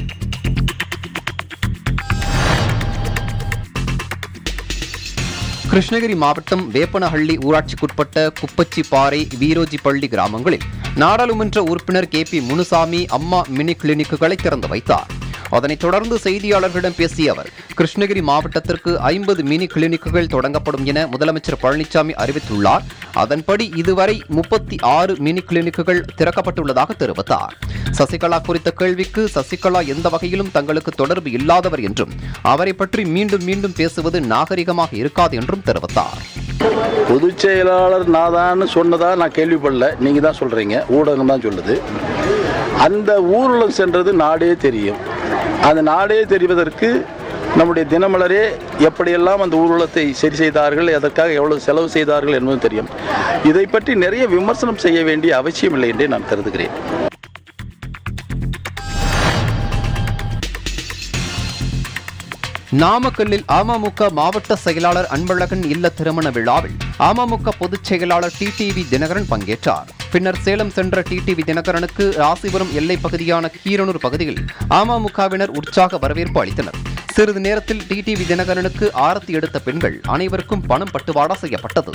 கிருஷ்ணகிரி மாவட்டம் வேப்பனஹள்ளி ஊராட்சிக்குட்பட்ட குப்பச்சிப்பாறை வீரோஜிப்பள்ளி கிராமங்களில் நாடாளுமன்ற உறுப்பினர் கே பி முனுசாமி அம்மா மினி கிளினிக்குகளை திறந்து வைத்தார் அதனைத் தொடர்ந்து செய்தியாளர்களிடம் பேசிய அவர் கிருஷ்ணகிரி மாவட்டத்திற்கு ஐம்பது மினி கிளினிக்குகள் தொடங்கப்படும் என முதலமைச்சர் பழனிசாமி அறிவித்துள்ளார் அதன்படி இதுவரை முப்பத்தி ஆறு மினி கிளினிக்குகள் திறக்கப்பட்டுள்ளதாக தெரிவித்தார் சசிகலா குறித்த கேள்விக்கு சசிகலா எந்த வகையிலும் தங்களுக்கு தொடர்பு இல்லாதவர் என்றும் அவரை பற்றி மீண்டும் மீண்டும் பேசுவது நாகரிகமாக இருக்காது என்றும் தெரிவித்தார் பொதுச் செயலாளர் நாதான்னு சொன்னதா நான் கேள்விப்படல நீங்கள் தான் சொல்கிறீங்க ஊடகம் தான் சொல்லுது அந்த ஊர்வலம் சென்றது நாடே தெரியும் அந்த நாடே தெரிவதற்கு நம்முடைய தினமலரே எப்படியெல்லாம் அந்த ஊர்வலத்தை சரி செய்தார்கள் அதற்காக எவ்வளவு செலவு செய்தார்கள் என்பதும் தெரியும் இதை பற்றி நிறைய விமர்சனம் செய்ய வேண்டிய அவசியம் இல்லை என்றே நான் கருதுகிறேன் நாமக்கல்லில் அமமுக மாவட்ட செயலாளர் அன்பழகன் இல்ல திருமண விழாவில் அமமுக பொதுச் செயலாளர் டிடிவி தினகரன் பங்கேற்றார் பின்னர் சேலம் சென்ற டிடிவி தினகரனுக்கு ராசிபுரம் எல்லைப் பகுதியான கீரனூர் பகுதியில் அமமுகவினர் உற்சாக வரவேற்பு அளித்தனர் சிறிது நேரத்தில் டிடிவி தினகரனுக்கு ஆரத்தி எடுத்த பெண்கள் அனைவருக்கும் பணம் பட்டுவாடா செய்யப்பட்டது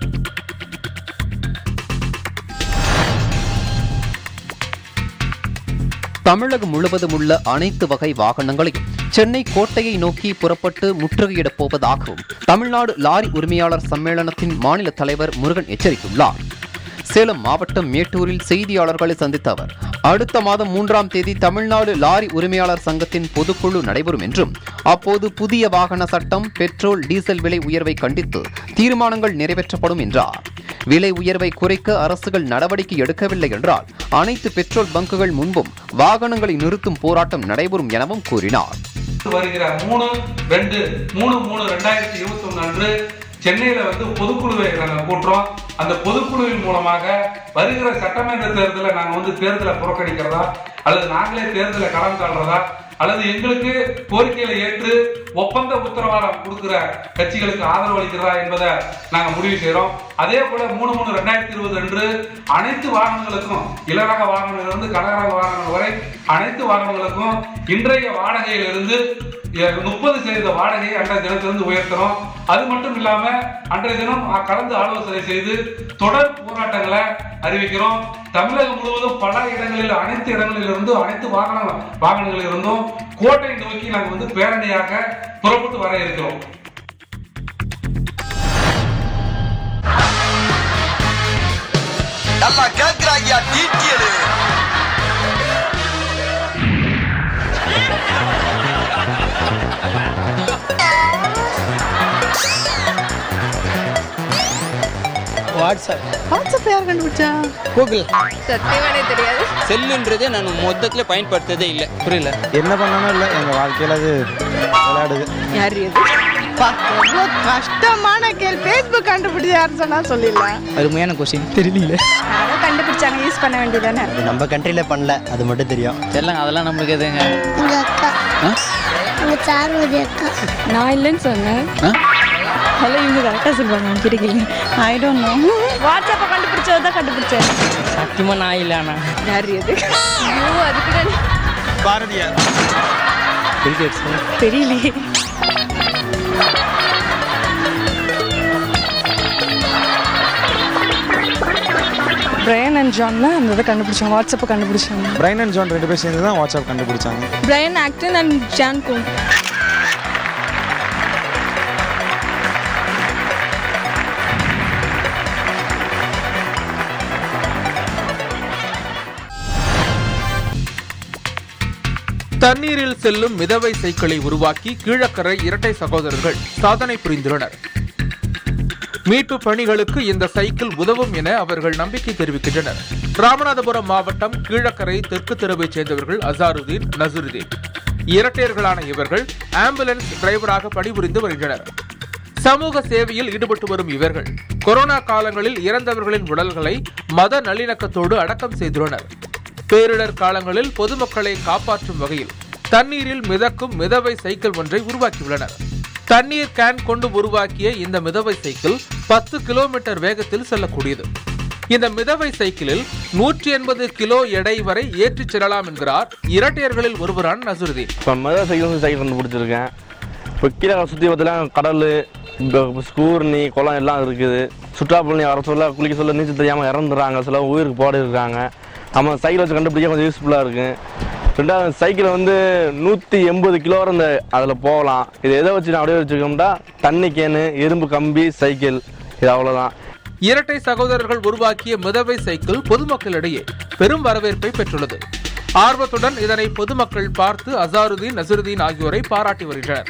தமிழகம் முழுவதும் உள்ள அனைத்து வகை வாகனங்களையும் சென்னை கோட்டையை நோக்கி புறப்பட்டு முற்றுகையிடப் போவதாகவும் தமிழ்நாடு லாரி உரிமையாளர் சம்மேளனத்தின் மாநில தலைவர் முருகன் எச்சரித்துள்ளார் சேலம் மாவட்டம் மேட்டூரில் செய்தியாளர்களை சந்தித்த அவர் அடுத்த மாதம் மூன்றாம் தேதி தமிழ்நாடு லாரி உரிமையாளர் சங்கத்தின் பொதுக்குழு நடைபெறும் என்றும் அப்போது புதிய வாகன சட்டம் பெட்ரோல் டீசல் விலை உயர்வை கண்டித்து தீர்மானங்கள் நிறைவேற்றப்படும் என்றார் விலை உயர்வை குறைக்க அரசுகள் நடவடிக்கை எடுக்கவில்லை என்றால் அனைத்து பெட்ரோல் பங்குகள் முன்பும் வாகனங்களை நிறுத்தும் போராட்டம் நடைபெறும் எனவும் கூறினார் வருகிற மூணு ரெண்டு மூணு மூணு ரெண்டாயிரத்தி இருபத்தி ஒன்று அன்று சென்னையில வந்து பொதுக்குழுவை நாங்கள் கூட்டுறோம் அந்த பொதுக்குழுவின் மூலமாக வருகிற சட்டமன்ற தேர்தலை நாங்கள் வந்து தேர்தலை புறக்கணிக்கிறதா அல்லது நாங்களே தேர்தலை களம் காண்றதா அல்லது எங்களுக்கு கோரிக்கைகளை ஏற்று ஒப்பந்த உத்தரவாதம் கொடுக்கிற கட்சிகளுக்கு ஆதரவு அளிக்கிறதா என்பதை நாங்க முடிவு செய்யறோம் அதே போல மூணு மூணு ரெண்டாயிரத்தி இருபது அன்று அனைத்து வாகனங்களுக்கும் இளரக வாகனங்கள் இருந்து கடகரக வாகனங்கள் வரை அனைத்து வாகனங்களுக்கும் இன்றைய வாடகையிலிருந்து முப்பது சதவீத வாடகையை அன்றைய தினத்திலிருந்து உயர்த்தணும் அது மட்டும் இல்லாம அன்றைய தினம் கலந்து ஆலோசனை செய்து தொடர் போராட்டங்களை அறிவிக்கிறோம் தமிழகம் முழுவதும் பல இடங்களில் அனைத்து இடங்களில் இருந்தும் அனைத்து வாகன வாகனங்களில் இருந்தும் கோட்டை நோக்கி நாங்கள் வந்து பேரணியாக புறப்பட்டு வர இருக்கிறோம் நல்லா கேட்கிறாங்க டீட்டியலு வாட்ஸ்அப் வாட்ஸ்அப் யார் கண்டுபிடிச்சா கூகுள் சத்தியமானே தெரியாது செல்லுன்றது நான் மொத்தத்தில் பயன்படுத்ததே இல்லை புரியல என்ன பண்ணணும் இல்லை எங்கள் வாழ்க்கையில் அது விளையாடுது யார் இது எவ்வளோ கஷ்டமான கேள்வி ஃபேஸ்புக் கண்டுபிடிச்சு யாருன்னு சொன்னா சொல்லிடலாம் அருமையான கொஸ்டின் தெரியல யாரோ கண்டுபிடிச்சாங்க யூஸ் பண்ண வேண்டியதானே அது நம்ம கண்ட்ரியில் பண்ணல அது மட்டும் தெரியும் தெரியலங்க அதெல்லாம் நம்மளுக்கு எதுங்க எங்க அக்கா எங்க சார்வதி அக்கா நான் இல்லைன்னு சொன்னேன் ஹலோ இவங்க கரெக்டாக சொல்லுவாங்க கிடைக்கல ஐ டோன்ட் நோ வாட்ஸ்அப்பை கண்டுபிடிச்சது தான் கண்டுபிடிச்சேன் சத்தியமாக நான் இல்லை ஆனால் யார் எது ஐயோ அதுக்கு தான் பாரதியார் தெரியலையே பிரையன் அண்ட் ஜான் தான் அந்த இதை கண்டுபிடிச்சாங்க வாட்ஸ்அப்பை கண்டுபிடிச்சாங்க பிரைன் அண்ட் ஜான் ரெண்டு பேர் சேர்ந்து தான் வாட்ஸ்அப் கண்டுபிடிச்சாங்க Brian Acton and Jan Koum தண்ணீரில் செல்லும் மிதவை சைக்கிளை உருவாக்கி கீழக்கரை இரட்டை சகோதரர்கள் சாதனை புரிந்துள்ளனர் மீட்பு பணிகளுக்கு இந்த சைக்கிள் உதவும் என அவர்கள் நம்பிக்கை தெரிவிக்கின்றனர் ராமநாதபுரம் மாவட்டம் கீழக்கரை தெற்கு தெருவைச் சேர்ந்தவர்கள் அசாருதீன் நசுருதீன் இரட்டையர்களான இவர்கள் ஆம்புலன்ஸ் டிரைவராக பணிபுரிந்து வருகின்றனர் சமூக சேவையில் ஈடுபட்டு வரும் இவர்கள் கொரோனா காலங்களில் இறந்தவர்களின் உடல்களை மத நல்லிணக்கத்தோடு அடக்கம் செய்துள்ளனர் பேரிடர் காலங்களில் பொதுமக்களை காப்பாற்றும் வகையில் தண்ணீரில் மிதக்கும் மிதவை சைக்கிள் ஒன்றை உருவாக்கியுள்ளனர் தண்ணீர் கேன் கொண்டு உருவாக்கிய இந்த மிதவை சைக்கிள் பத்து கிலோமீட்டர் வேகத்தில் செல்லக்கூடியது இந்த மிதவை சைக்கிளில் நூற்றி எண்பது கிலோ எடை வரை ஏற்றிச் செல்லலாம் என்கிறார் இரட்டையர்களில் ஒருவரான நசுருதீன் இப்போ மதுரை சைக்கிள் சைக்கிள் கண்டுபிடிச்சிருக்கேன் இப்போ கீழே சுற்றி பார்த்தீங்கன்னா கடல் இப்போ ஸ்கூர்ணி குளம் எல்லாம் இருக்குது சுற்றுலாப்பயணி வர சொல்ல குளிக்க சொல்ல நீச்சல் தெரியாமல் இறந்துடுறாங்க சில உயிருக்கு போட இருக்காங்க நம்ம சைக்கிள் வச்சு கண்டுபிடிக்க கொஞ்சம் யூஸ்ஃபுல்லாக இருக்குது ரெண்டாவது சைக்கிள் வந்து நூற்றி எண்பது கிலோ வரை இந்த அதில் போகலாம் இது எதை வச்சு நான் அப்படியே வச்சுக்கோம்னா தண்ணி கேனு இரும்பு கம்பி சைக்கிள் இது அவ்வளோதான் இரட்டை சகோதரர்கள் உருவாக்கிய மிதவை சைக்கிள் பொதுமக்களிடையே பெரும் வரவேற்பை பெற்றுள்ளது ஆர்வத்துடன் இதனை பொதுமக்கள் பார்த்து அசாருதீன் நசருதீன் ஆகியோரை பாராட்டி வருகின்றனர்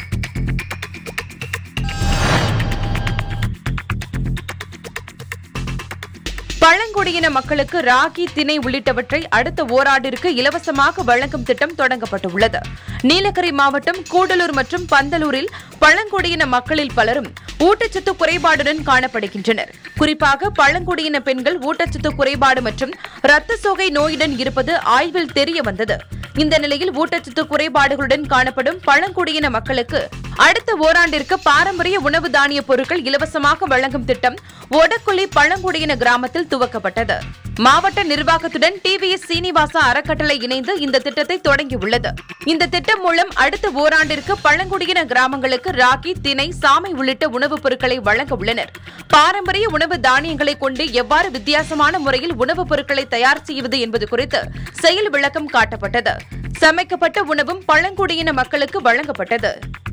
பழங்குடியின மக்களுக்கு ராகி திணை உள்ளிட்டவற்றை அடுத்த ஓராண்டிற்கு இலவசமாக வழங்கும் திட்டம் தொடங்கப்பட்டுள்ளது நீலகிரி மாவட்டம் கூடலூர் மற்றும் பந்தலூரில் பழங்குடியின மக்களில் பலரும் ஊட்டச்சத்து குறைபாடுடன் காணப்படுகின்றனர் குறிப்பாக பழங்குடியின பெண்கள் ஊட்டச்சத்து குறைபாடு மற்றும் இரத்த சோகை நோயுடன் இருப்பது ஆய்வில் தெரிய வந்தது இந்த நிலையில் ஊட்டச்சத்து குறைபாடுகளுடன் காணப்படும் பழங்குடியின மக்களுக்கு அடுத்த ஓராண்டிற்கு பாரம்பரிய உணவு தானிய பொருட்கள் இலவசமாக வழங்கும் திட்டம் ஒடக்குழி பழங்குடியின கிராமத்தில் துவக்கப்பட்டது மாவட்ட நிர்வாகத்துடன் டிவிஎஸ் சீனிவாசா அறக்கட்டளை இணைந்து இந்த திட்டத்தை தொடங்கியுள்ளது இந்த திட்டம் மூலம் அடுத்த ஓராண்டிற்கு பழங்குடியின கிராமங்களுக்கு ராகி திணை சாமை உள்ளிட்ட உணவுப் பொருட்களை வழங்க உள்ளனர் பாரம்பரிய உணவு தானியங்களை கொண்டு எவ்வாறு வித்தியாசமான முறையில் உணவுப் பொருட்களை தயார் செய்வது என்பது குறித்து செயல் விளக்கம் காட்டப்பட்டது சமைக்கப்பட்ட உணவும் பழங்குடியின மக்களுக்கு வழங்கப்பட்டது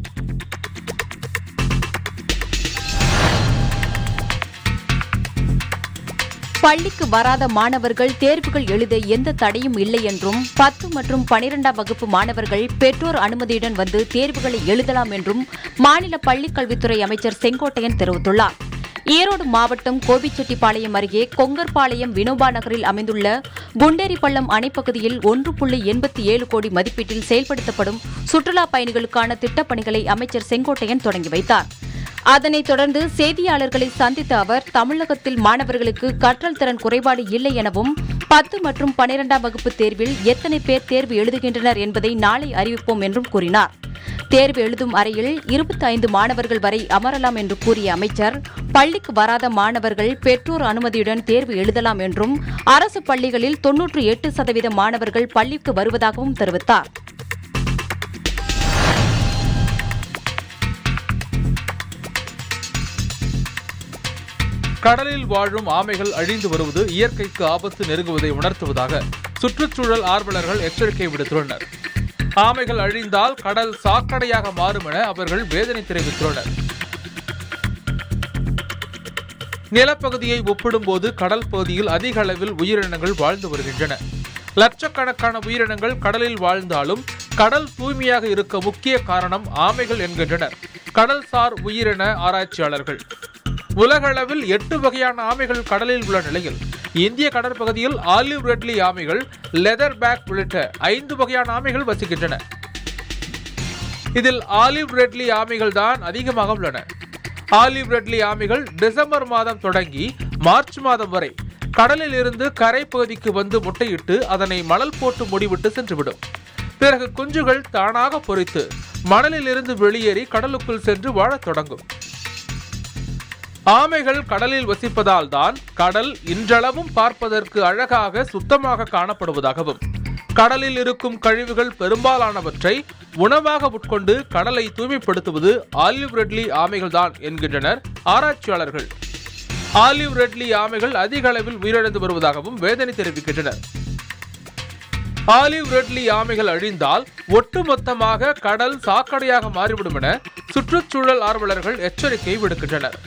பள்ளிக்கு வராத மாணவர்கள் தேர்வுகள் எழுத எந்த தடையும் இல்லை என்றும் பத்து மற்றும் பனிரெண்டாம் வகுப்பு மாணவர்கள் பெற்றோர் அனுமதியுடன் வந்து தேர்வுகளை எழுதலாம் என்றும் மாநில பள்ளிக்கல்வித்துறை அமைச்சர் செங்கோட்டையன் தெரிவித்துள்ளார் ஈரோடு மாவட்டம் கோபிச்செட்டிப்பாளையம் அருகே கொங்கர்பாளையம் வினோபா நகரில் அமைந்துள்ள குண்டேரிப்பள்ளம் அணைப்பகுதியில் ஒன்று புள்ளி எண்பத்தி ஏழு கோடி மதிப்பீட்டில் செயல்படுத்தப்படும் சுற்றுலாப் பயணிகளுக்கான திட்டப்பணிகளை அமைச்சர் செங்கோட்டையன் தொடங்கி வைத்தார் அதனைத் தொடர்ந்து செய்தியாளர்களை சந்தித்த அவர் தமிழகத்தில் மாணவர்களுக்கு கற்றல் திறன் குறைபாடு இல்லை எனவும் பத்து மற்றும் பனிரெண்டாம் வகுப்பு தேர்வில் எத்தனை பேர் தேர்வு எழுதுகின்றனர் என்பதை நாளை அறிவிப்போம் என்றும் கூறினார் தேர்வு எழுதும் அறையில் இருபத்தி ஐந்து மாணவர்கள் வரை அமரலாம் என்று கூறிய அமைச்சர் பள்ளிக்கு வராத மாணவர்கள் பெற்றோர் அனுமதியுடன் தேர்வு எழுதலாம் என்றும் அரசு பள்ளிகளில் தொன்னூற்று எட்டு சதவீத மாணவர்கள் பள்ளிக்கு வருவதாகவும் தெரிவித்தார் கடலில் வாழும் ஆமைகள் அழிந்து வருவது இயற்கைக்கு ஆபத்து நெருங்குவதை உணர்த்துவதாக சுற்றுச்சூழல் ஆர்வலர்கள் எச்சரிக்கை விடுத்துள்ளனர் ஆமைகள் அழிந்தால் கடல் சாக்கடையாக மாறும் என அவர்கள் வேதனை தெரிவித்துள்ளனர் நிலப்பகுதியை ஒப்பிடும்போது கடல் பகுதியில் அதிக அளவில் உயிரினங்கள் வாழ்ந்து வருகின்றன லட்சக்கணக்கான உயிரினங்கள் கடலில் வாழ்ந்தாலும் கடல் தூய்மையாக இருக்க முக்கிய காரணம் ஆமைகள் என்கின்றனர் கடல்சார் உயிரின ஆராய்ச்சியாளர்கள் உலகளவில் எட்டு வகையான ஆமைகள் கடலில் உள்ள நிலையில் இந்திய கடற்பகுதியில் ஆலிவ் ரெட்லி ஆமைகள் லெதர் பேக் உள்ளிட்ட ஐந்து வகையான ஆமைகள் வசிக்கின்றன இதில் ஆலிவ் ரெட்லி ஆமைகள் தான் அதிகமாக உள்ளன ஆலிவ் ரெட்லி ஆமைகள் டிசம்பர் மாதம் தொடங்கி மார்ச் மாதம் வரை கடலில் இருந்து கரை பகுதிக்கு வந்து முட்டையிட்டு அதனை மணல் போட்டு முடிவிட்டு சென்றுவிடும் பிறகு குஞ்சுகள் தானாக பொரித்து மணலில் இருந்து வெளியேறி கடலுக்குள் சென்று வாழத் தொடங்கும் ஆமைகள் கடலில் வசிப்பதால் தான் கடல் இன்றளவும் பார்ப்பதற்கு அழகாக சுத்தமாக காணப்படுவதாகவும் கடலில் இருக்கும் கழிவுகள் பெரும்பாலானவற்றை உணவாக உட்கொண்டு கடலை தூய்மைப்படுத்துவது ஆலிவ் ரெட்லி ஆமைகள் தான் என்கின்றனர் ஆராய்ச்சியாளர்கள் ஆலிவ் ரெட்லி ஆமைகள் அதிக அளவில் உயிரிழந்து வருவதாகவும் வேதனை தெரிவிக்கின்றனர் ஆலிவ் ரெட்லி ஆமைகள் அழிந்தால் ஒட்டுமொத்தமாக கடல் சாக்கடையாக மாறிவிடும் என சுற்றுச்சூழல் ஆர்வலர்கள் எச்சரிக்கை விடுக்கின்றனர்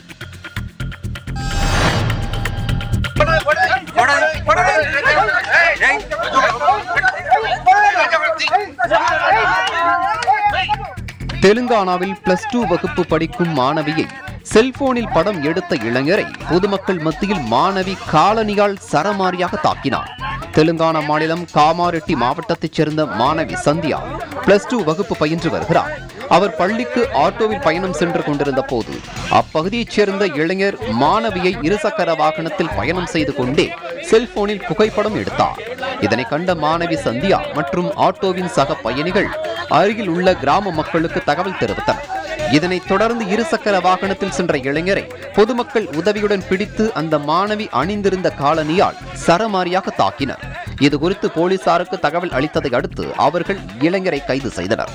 தெலுங்கானாவில் பிளஸ் டூ வகுப்பு படிக்கும் மாணவியை செல்போனில் படம் எடுத்த இளைஞரை பொதுமக்கள் மத்தியில் மாணவி காலனியால் சரமாரியாக தாக்கினார் தெலுங்கானா மாநிலம் காமாரெட்டி மாவட்டத்தைச் சேர்ந்த மாணவி சந்தியா பிளஸ் டூ வகுப்பு பயின்று வருகிறார் அவர் பள்ளிக்கு ஆட்டோவில் பயணம் சென்று கொண்டிருந்த போது அப்பகுதியைச் சேர்ந்த இளைஞர் மாணவியை இருசக்கர வாகனத்தில் பயணம் செய்து கொண்டே செல்போனில் புகைப்படம் எடுத்தார் இதனை கண்ட மாணவி சந்தியா மற்றும் ஆட்டோவின் சக பயணிகள் அருகில் உள்ள கிராம மக்களுக்கு தகவல் தெரிவித்தனர் இதனைத் தொடர்ந்து இருசக்கர வாகனத்தில் சென்ற இளைஞரை பொதுமக்கள் உதவியுடன் பிடித்து அந்த மாணவி அணிந்திருந்த காலனியால் சரமாரியாக தாக்கினர் இது குறித்து போலீசாருக்கு தகவல் அளித்ததை அடுத்து அவர்கள் இளைஞரை கைது செய்தனர்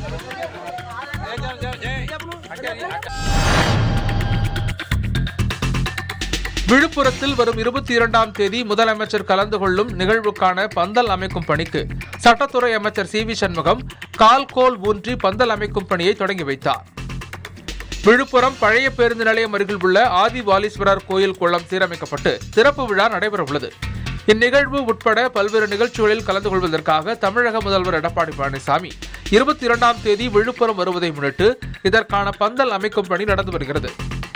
விழுப்புரத்தில் வரும் இருபத்தி இரண்டாம் தேதி முதலமைச்சர் கலந்து கொள்ளும் நிகழ்வுக்கான பந்தல் அமைக்கும் பணிக்கு சட்டத்துறை அமைச்சர் சி வி சண்முகம் கால்கோல் ஊன்றி பந்தல் அமைக்கும் பணியை தொடங்கி வைத்தார் விழுப்புரம் பழைய பேருந்து நிலையம் அருகில் உள்ள ஆதிவாலீஸ்வரர் கோயில் குளம் சீரமைக்கப்பட்டு திறப்பு விழா நடைபெறவுள்ளது இந்நிகழ்வு உட்பட பல்வேறு நிகழ்ச்சிகளில் கலந்து கொள்வதற்காக தமிழக முதல்வர் எடப்பாடி பழனிசாமி இருபத்தி இரண்டாம் தேதி விழுப்புரம் வருவதை முன்னிட்டு இதற்கான பந்தல் அமைக்கும் பணி நடந்து வருகிறது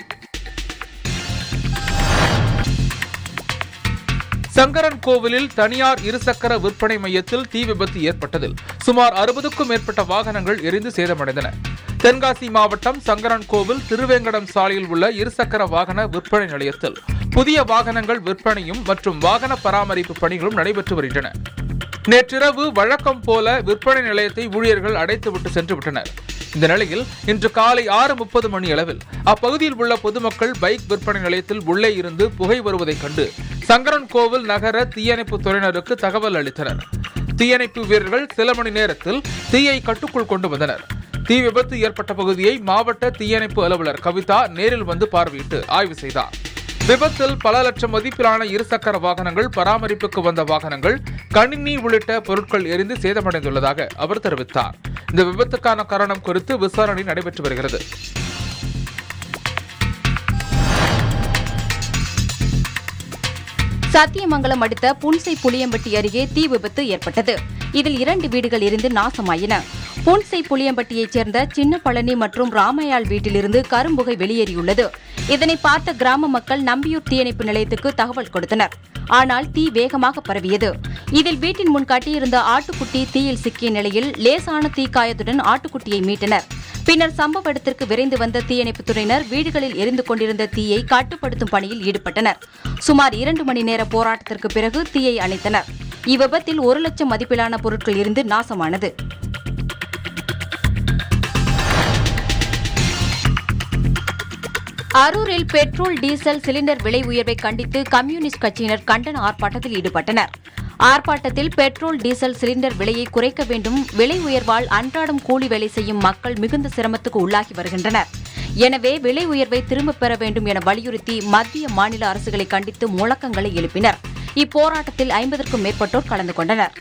சங்கரன் கோவிலில் தனியார் இருசக்கர விற்பனை மையத்தில் தீ விபத்து ஏற்பட்டதில் சுமார் அறுபதுக்கும் மேற்பட்ட வாகனங்கள் எரிந்து சேதமடைந்தன தென்காசி மாவட்டம் சங்கரன் கோவில் திருவேங்கடம் சாலையில் உள்ள இருசக்கர வாகன விற்பனை நிலையத்தில் புதிய வாகனங்கள் விற்பனையும் மற்றும் வாகன பராமரிப்பு பணிகளும் நடைபெற்று வருகின்றன நேற்றிரவு வழக்கம் போல விற்பனை நிலையத்தை ஊழியர்கள் அடைத்துவிட்டு சென்று விட்டனர் இந்த நிலையில் இன்று காலை ஆறு முப்பது மணி அளவில் அப்பகுதியில் உள்ள பொதுமக்கள் பைக் விற்பனை நிலையத்தில் உள்ளே இருந்து புகை வருவதைக் கண்டு சங்கரன் கோவில் நகர தீயணைப்பு துறையினருக்கு தகவல் அளித்தனர் தீயணைப்பு வீரர்கள் சில மணி நேரத்தில் தீயை கட்டுக்குள் கொண்டு வந்தனர் தீ விபத்து ஏற்பட்ட பகுதியை மாவட்ட தீயணைப்பு அலுவலர் கவிதா நேரில் வந்து பார்வையிட்டு ஆய்வு செய்தார் விபத்தில் பல லட்சம் மதிப்பிலான இருசக்கர வாகனங்கள் பராமரிப்புக்கு வந்த வாகனங்கள் கணினி உள்ளிட்ட பொருட்கள் எரிந்து சேதமடைந்துள்ளதாக அவர் தெரிவித்தார் இந்த விபத்துக்கான காரணம் குறித்து விசாரணை நடைபெற்று வருகிறது சத்தியமங்கலம் அடுத்த புன்சை புளியம்பட்டி அருகே தீ விபத்து ஏற்பட்டது இதில் இரண்டு வீடுகள் எரிந்து நாசமாயின புன்சை புளியம்பட்டியைச் சேர்ந்த சின்ன பழனி மற்றும் ராமையாள் வீட்டிலிருந்து கரும்புகை வெளியேறியுள்ளது இதனை பார்த்த கிராம மக்கள் நம்பியூர் தீயணைப்பு நிலையத்துக்கு தகவல் கொடுத்தனர் ஆனால் தீ வேகமாக பரவியது இதில் வீட்டின் முன் கட்டியிருந்த ஆட்டுக்குட்டி தீயில் சிக்கிய நிலையில் லேசான தீக்காயத்துடன் ஆட்டுக்குட்டியை மீட்டனர் பின்னர் சம்பவ இடத்திற்கு விரைந்து வந்த தீயணைப்புத் துறையினர் வீடுகளில் எரிந்து கொண்டிருந்த தீயை கட்டுப்படுத்தும் பணியில் ஈடுபட்டனர் சுமார் இரண்டு மணி நேர போராட்டத்திற்கு பிறகு தீயை அணைத்தனர் இவ்விபத்தில் ஒரு லட்சம் மதிப்பிலான பொருட்கள் இருந்து நாசமானது அரூரில் பெட்ரோல் டீசல் சிலிண்டர் விலை உயர்வை கண்டித்து கம்யூனிஸ்ட் கட்சியினர் கண்டன ஆர்ப்பாட்டத்தில் ஈடுபட்டனர் ஆர்ப்பாட்டத்தில் பெட்ரோல் டீசல் சிலிண்டர் விலையை குறைக்க வேண்டும் விலை உயர்வால் அன்றாடம் கூலி வேலை செய்யும் மக்கள் மிகுந்த சிரமத்துக்கு உள்ளாகி வருகின்றனர் எனவே விலை உயர்வை திரும்பப் பெற வேண்டும் என வலியுறுத்தி மத்திய மாநில அரசுகளை கண்டித்து முழக்கங்களை எழுப்பினர் இப்போராட்டத்தில் ஐம்பதற்கும் மேற்பட்டோர் கலந்து கொண்டனர்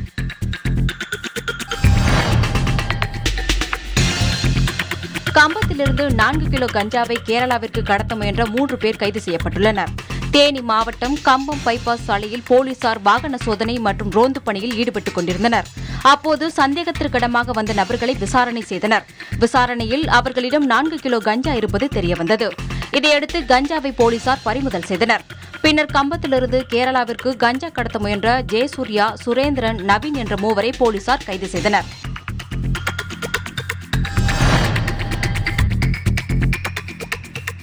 கம்பத்திலிருந்து நான்கு கிலோ கஞ்சாவை கேரளாவிற்கு கடத்த முயன்ற மூன்று பேர் கைது செய்யப்பட்டுள்ளனர் தேனி மாவட்டம் கம்பம் பைபாஸ் சாலையில் போலீசார் வாகன சோதனை மற்றும் ரோந்து பணியில் ஈடுபட்டுக் கொண்டிருந்தனர் அப்போது சந்தேகத்திற்கிடமாக வந்த நபர்களை விசாரணை செய்தனர் விசாரணையில் அவர்களிடம் நான்கு கிலோ கஞ்சா இருப்பது தெரியவந்தது இதையடுத்து கஞ்சாவை போலீசார் பறிமுதல் செய்தனர் பின்னர் கம்பத்திலிருந்து கேரளாவிற்கு கஞ்சா கடத்த முயன்ற ஜெயசூர்யா சுரேந்திரன் நவீன் என்ற மூவரை போலீசார் கைது செய்தனர்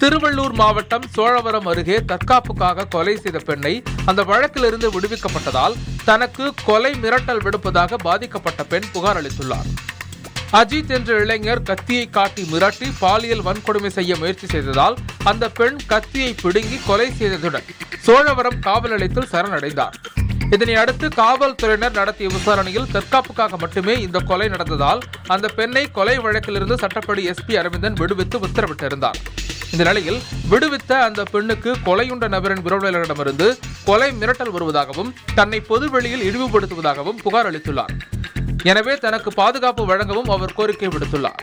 திருவள்ளூர் மாவட்டம் சோழவரம் அருகே தற்காப்புக்காக கொலை செய்த பெண்ணை அந்த வழக்கிலிருந்து விடுவிக்கப்பட்டதால் தனக்கு கொலை மிரட்டல் விடுப்பதாக பாதிக்கப்பட்ட பெண் புகார் அளித்துள்ளார் அஜித் என்ற இளைஞர் கத்தியை காட்டி மிரட்டி பாலியல் வன்கொடுமை செய்ய முயற்சி செய்ததால் அந்த பெண் கத்தியை பிடுங்கி கொலை செய்ததுடன் சோழவரம் காவல் நிலையத்தில் சரணடைந்தார் இதனை அடுத்து காவல்துறையினர் நடத்திய விசாரணையில் தற்காப்புக்காக மட்டுமே இந்த கொலை நடந்ததால் அந்த பெண்ணை கொலை வழக்கிலிருந்து சட்டப்படி எஸ்பி அரவிந்தன் விடுவித்து உத்தரவிட்டிருந்தார் இந்த நிலையில் விடுவித்த அந்த பெண்ணுக்கு கொலையுண்ட நபரின் உறவினரிடமிருந்து கொலை மிரட்டல் வருவதாகவும் தன்னை பொதுவெளியில் இழிவுபடுத்துவதாகவும் புகார் அளித்துள்ளார் எனவே தனக்கு பாதுகாப்பு வழங்கவும் அவர் கோரிக்கை விடுத்துள்ளார்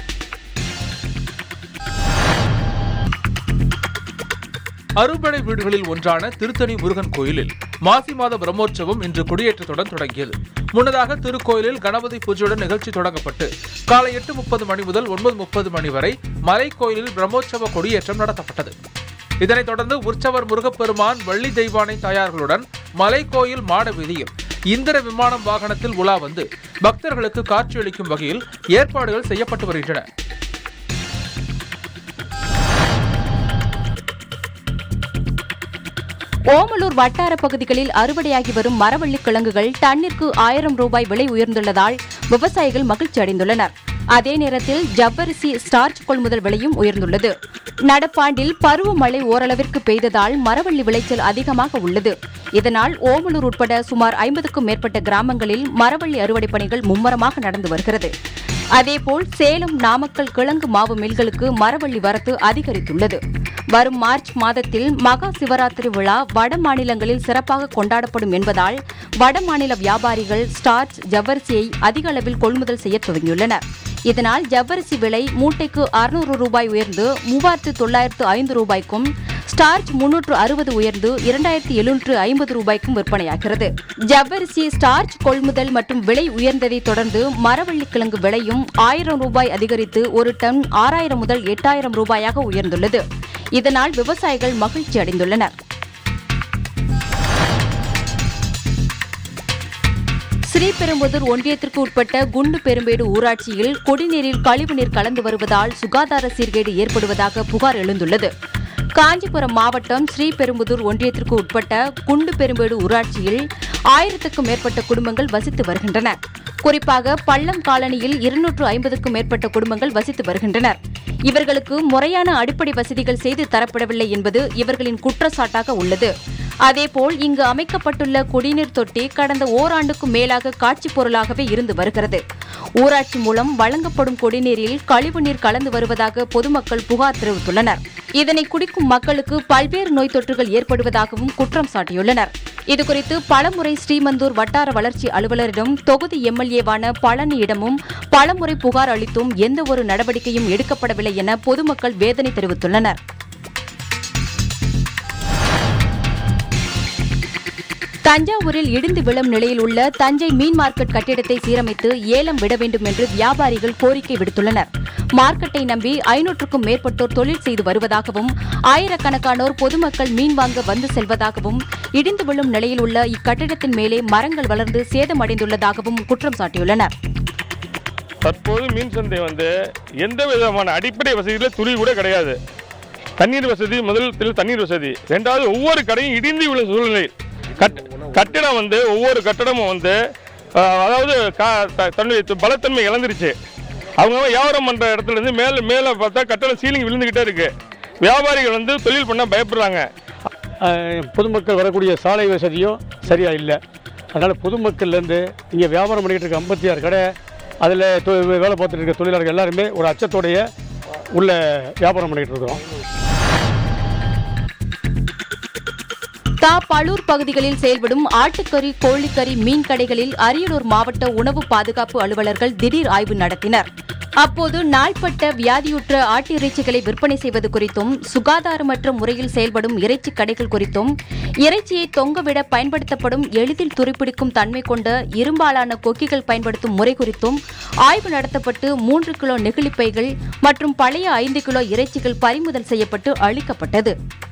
அறுபடை வீடுகளில் ஒன்றான திருத்தணி முருகன் கோயிலில் மாசி மாத பிரம்மோற்சவம் இன்று கொடியேற்றத்துடன் தொடங்கியது முன்னதாக திருக்கோயிலில் கணபதி பூஜையுடன் நிகழ்ச்சி தொடங்கப்பட்டு காலை எட்டு முப்பது மணி முதல் ஒன்பது முப்பது மணி வரை மலை கோயிலில் பிரம்மோற்சவ கொடியேற்றம் நடத்தப்பட்டது இதனைத் தொடர்ந்து உற்சவர் முருகப்பெருமான் வள்ளி தெய்வானை தாயார்களுடன் மலை கோயில் மாட வீதியில் இந்திர விமானம் வாகனத்தில் உலா வந்து பக்தர்களுக்கு காட்சியளிக்கும் வகையில் ஏற்பாடுகள் செய்யப்பட்டு வருகின்றன ஓமலூர் வட்டார பகுதிகளில் அறுவடையாகி வரும் மரவள்ளி கிழங்குகள் டன்னிற்கு ஆயிரம் ரூபாய் விலை உயர்ந்துள்ளதால் விவசாயிகள் மகிழ்ச்சி அடைந்துள்ளனர் அதே நேரத்தில் ஜவ்வரிசி ஸ்டார்ச் கொள்முதல் விலையும் உயர்ந்துள்ளது நடப்பாண்டில் பருவமழை ஓரளவிற்கு பெய்ததால் மரவள்ளி விளைச்சல் அதிகமாக உள்ளது இதனால் ஓமலூர் உட்பட சுமார் ஐம்பதுக்கும் மேற்பட்ட கிராமங்களில் மரவள்ளி அறுவடை பணிகள் மும்முரமாக நடந்து வருகிறது அதேபோல் சேலம் நாமக்கல் கிழங்கு மாவு மில்களுக்கு மரவள்ளி வரத்து அதிகரித்துள்ளது வரும் மார்ச் மாதத்தில் மகா சிவராத்திரி விழா வட மாநிலங்களில் சிறப்பாக கொண்டாடப்படும் என்பதால் வட மாநில வியாபாரிகள் ஸ்டார்ச் ஜவ்வரிசியை அதிக அளவில் கொள்முதல் செய்ய துவங்கியுள்ளனர் இதனால் ஜவ்வரிசி விலை மூட்டைக்கு அறுநூறு ரூபாய் உயர்ந்து மூவாயிரத்து தொள்ளாயிரத்து ஐந்து ரூபாய்க்கும் ஸ்டார்ச் முன்னூற்று அறுபது உயர்ந்து இரண்டாயிரத்தி எழுநூற்று ஐம்பது ரூபாய்க்கும் விற்பனையாகிறது ஜவ்வரிசி ஸ்டார்ச் கொள்முதல் மற்றும் விலை உயர்ந்ததை தொடர்ந்து மரவள்ளி கிழங்கு விலையும் ஆயிரம் ரூபாய் அதிகரித்து ஒரு டன் ஆறாயிரம் முதல் எட்டாயிரம் ரூபாயாக உயர்ந்துள்ளது இதனால் விவசாயிகள் மகிழ்ச்சி அடைந்துள்ளனர் ஸ்ரீபெரும்புதூர் ஒன்றியத்திற்கு உட்பட்ட குண்டு பெரும்பேடு ஊராட்சியில் குடிநீரில் கழிவுநீர் கலந்து வருவதால் சுகாதார சீர்கேடு ஏற்படுவதாக புகார் எழுந்துள்ளது காஞ்சிபுரம் மாவட்டம் ஸ்ரீபெரும்புதூர் ஒன்றியத்திற்கு உட்பட்ட குண்டு பெரும்பேடு ஊராட்சியில் ஆயிரத்துக்கும் மேற்பட்ட குடும்பங்கள் வசித்து வருகின்றன குறிப்பாக பள்ளம் காலனியில் இருநூற்று ஐம்பதுக்கும் மேற்பட்ட குடும்பங்கள் வசித்து வருகின்றனர் இவர்களுக்கு முறையான அடிப்படை வசதிகள் செய்து தரப்படவில்லை என்பது இவர்களின் குற்றச்சாட்டாக உள்ளது அதேபோல் இங்கு அமைக்கப்பட்டுள்ள குடிநீர் தொட்டி கடந்த ஓராண்டுக்கும் மேலாக காட்சி பொருளாகவே இருந்து வருகிறது ஊராட்சி மூலம் வழங்கப்படும் குடிநீரில் கழிவுநீர் கலந்து வருவதாக பொதுமக்கள் புகார் தெரிவித்துள்ளனர் இதனை குடிக்கும் மக்களுக்கு பல்வேறு நோய் தொற்றுகள் ஏற்படுவதாகவும் குற்றம் சாட்டியுள்ளனர் இதுகுறித்து பலமுறை ஸ்ரீமந்தூர் வட்டார வளர்ச்சி அலுவலரிடம் தொகுதி எம்எல்ஏவான பழனியிடமும் பலமுறை புகார் அளித்தும் எந்த ஒரு நடவடிக்கையும் எடுக்கப்படவில்லை என பொதுமக்கள் வேதனை தெரிவித்துள்ளனர் தஞ்சாவூரில் இடிந்து விழும் நிலையில் உள்ள தஞ்சை மீன் மார்க்கெட் கட்டிடத்தை சீரமைத்து ஏலம் விட வேண்டும் என்று வியாபாரிகள் கோரிக்கை விடுத்துள்ளனர் மார்க்கெட்டை நம்பி ஐநூற்றுக்கும் மேற்பட்டோர் தொழில் செய்து வருவதாகவும் ஆயிரக்கணக்கானோர் பொதுமக்கள் மீன் வாங்க வந்து செல்வதாகவும் இடிந்து விழும் நிலையில் உள்ள இக்கட்டிடத்தின் மேலே மரங்கள் வளர்ந்து சேதமடைந்துள்ளதாகவும் குற்றம் சாட்டியுள்ளனர் தற்போது மீன் சந்தை வந்து எந்த விதமான அடிப்படை வசதியில் துளி கூட கிடையாது தண்ணீர் வசதி முதல் தண்ணீர் வசதி ரெண்டாவது ஒவ்வொரு கடையும் இடிந்து விழும் சூழ்நிலை கட் கட்டிடம் வந்து ஒவ்வொரு கட்டடமும் வந்து அஹ், அதாவது கா- த- தன்னுடைய து- பலத்தன்மை இழந்துருச்சு அவங்க வியாபாரம் பண்ணுற இடத்துல இருந்து மேலே மேலே பார்த்தா கட்டடம் சீலிங் விழுந்துக்கிட்டே இருக்கு வியாபாரிகள் வந்து தொழில் பண்ண பயப்படுறாங்க அஹ், பொதுமக்கள் வரக்கூடிய சாலை வசதியும் சரியாக இல்லை அதனால் பொதுமக்கள்லேருந்து இங்கே வியாபாரம் பண்ணிக்கிட்டு இருக்க ஐம்பத்தி ஆறு கடை அதில் வேலை பார்த்துட்டு இருக்க தொழிலாளர்கள் எல்லாருமே ஒரு அச்சத்தோடைய உள்ள வியாபாரம் பண்ணிக்கிட்டு இருக்கிறோம் தா பழூர் பகுதிகளில் செயல்படும் ஆட்டுக்கறி கோழிக்கறி மீன் கடைகளில் அரியலூர் மாவட்ட உணவு பாதுகாப்பு அலுவலர்கள் திடீர் ஆய்வு நடத்தினர் அப்போது நாள்பட்ட வியாதியுற்ற ஆட்டு இறைச்சிகளை விற்பனை செய்வது குறித்தும் சுகாதாரமற்ற முறையில் செயல்படும் இறைச்சி கடைகள் குறித்தும் இறைச்சியை தொங்கவிட பயன்படுத்தப்படும் எளிதில் துருப்பிடிக்கும் தன்மை கொண்ட இரும்பாலான கொக்கிகள் பயன்படுத்தும் முறை குறித்தும் ஆய்வு நடத்தப்பட்டு மூன்று கிலோ நெகிழிப்பைகள் மற்றும் பழைய ஐந்து கிலோ இறைச்சிகள் பறிமுதல் செய்யப்பட்டு அளிக்கப்பட்டது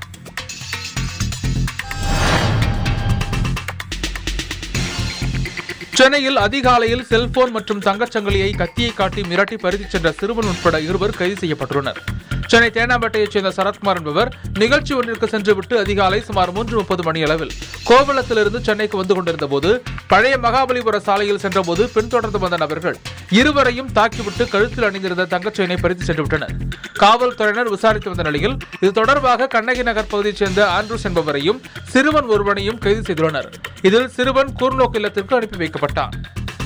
சென்னையில் அதிகாலையில் செல்போன் மற்றும் தங்கச்சங்கிலியை கத்தியை காட்டி மிரட்டி பறித்துச் சென்ற சிறுவன் உட்பட இருவர் கைது செய்யப்பட்டுள்ளனர் சென்னை தேனாம்பேட்டையைச் சேர்ந்த சரத்குமார் என்பவர் நிகழ்ச்சி ஒன்றிற்கு சென்றுவிட்டு அதிகாலை சுமார் மூன்று முப்பது மணியளவில் கோவளத்திலிருந்து சென்னைக்கு வந்து கொண்டிருந்த போது பழைய மகாபலிபுர சாலையில் சென்றபோது பின்தொடர்ந்து வந்த நபர்கள் இருவரையும் தாக்கிவிட்டு கழுத்தில் அணிந்திருந்த தங்கச் செயினை பறித்து சென்று விட்டனர் காவல்துறையினர் விசாரித்து வந்த நிலையில் இது தொடர்பாக கண்ணகி நகர் பகுதியைச் சேர்ந்த ஆண்ட்ரூஸ் என்பவரையும் சிறுவன் ஒருவனையும் கைது செய்துள்ளனர் இதில் சிறுவன் கூர்நோக்கு இல்லத்திற்கு அனுப்பி வைக்கப்பட்டான்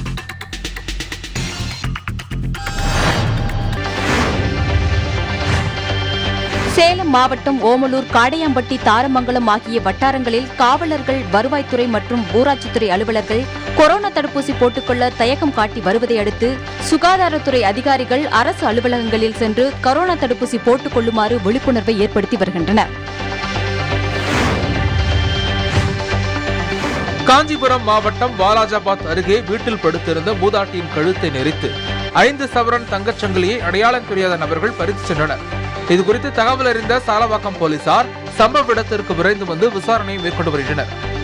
சேலம் மாவட்டம் ஓமலூர் காடையாம்பட்டி தாரமங்கலம் ஆகிய வட்டாரங்களில் காவலர்கள் வருவாய்த்துறை மற்றும் ஊராட்சித்துறை அலுவலர்கள் கொரோனா தடுப்பூசி போட்டுக்கொள்ள தயக்கம் காட்டி வருவதை அடுத்து சுகாதாரத்துறை அதிகாரிகள் அரசு அலுவலகங்களில் சென்று கொரோனா தடுப்பூசி போட்டுக் கொள்ளுமாறு விழிப்புணர்வை ஏற்படுத்தி வருகின்றனர் காஞ்சிபுரம் மாவட்டம் வாலாஜாபாத் அருகே வீட்டில் படுத்திருந்த மூதாட்டியின் கழுத்தை நெரித்து ஐந்து சவரன் தங்கச் சங்கிலியை அடையாளம் தெரியாத நபர்கள் பறித்து சென்றனர் இதுகுறித்து தகவல் அறிந்த சாலவாக்கம் போலீசார் சம்பவ இடத்திற்கு விரைந்து வந்து விசாரணை மேற்கொண்டு வருகின்றனர்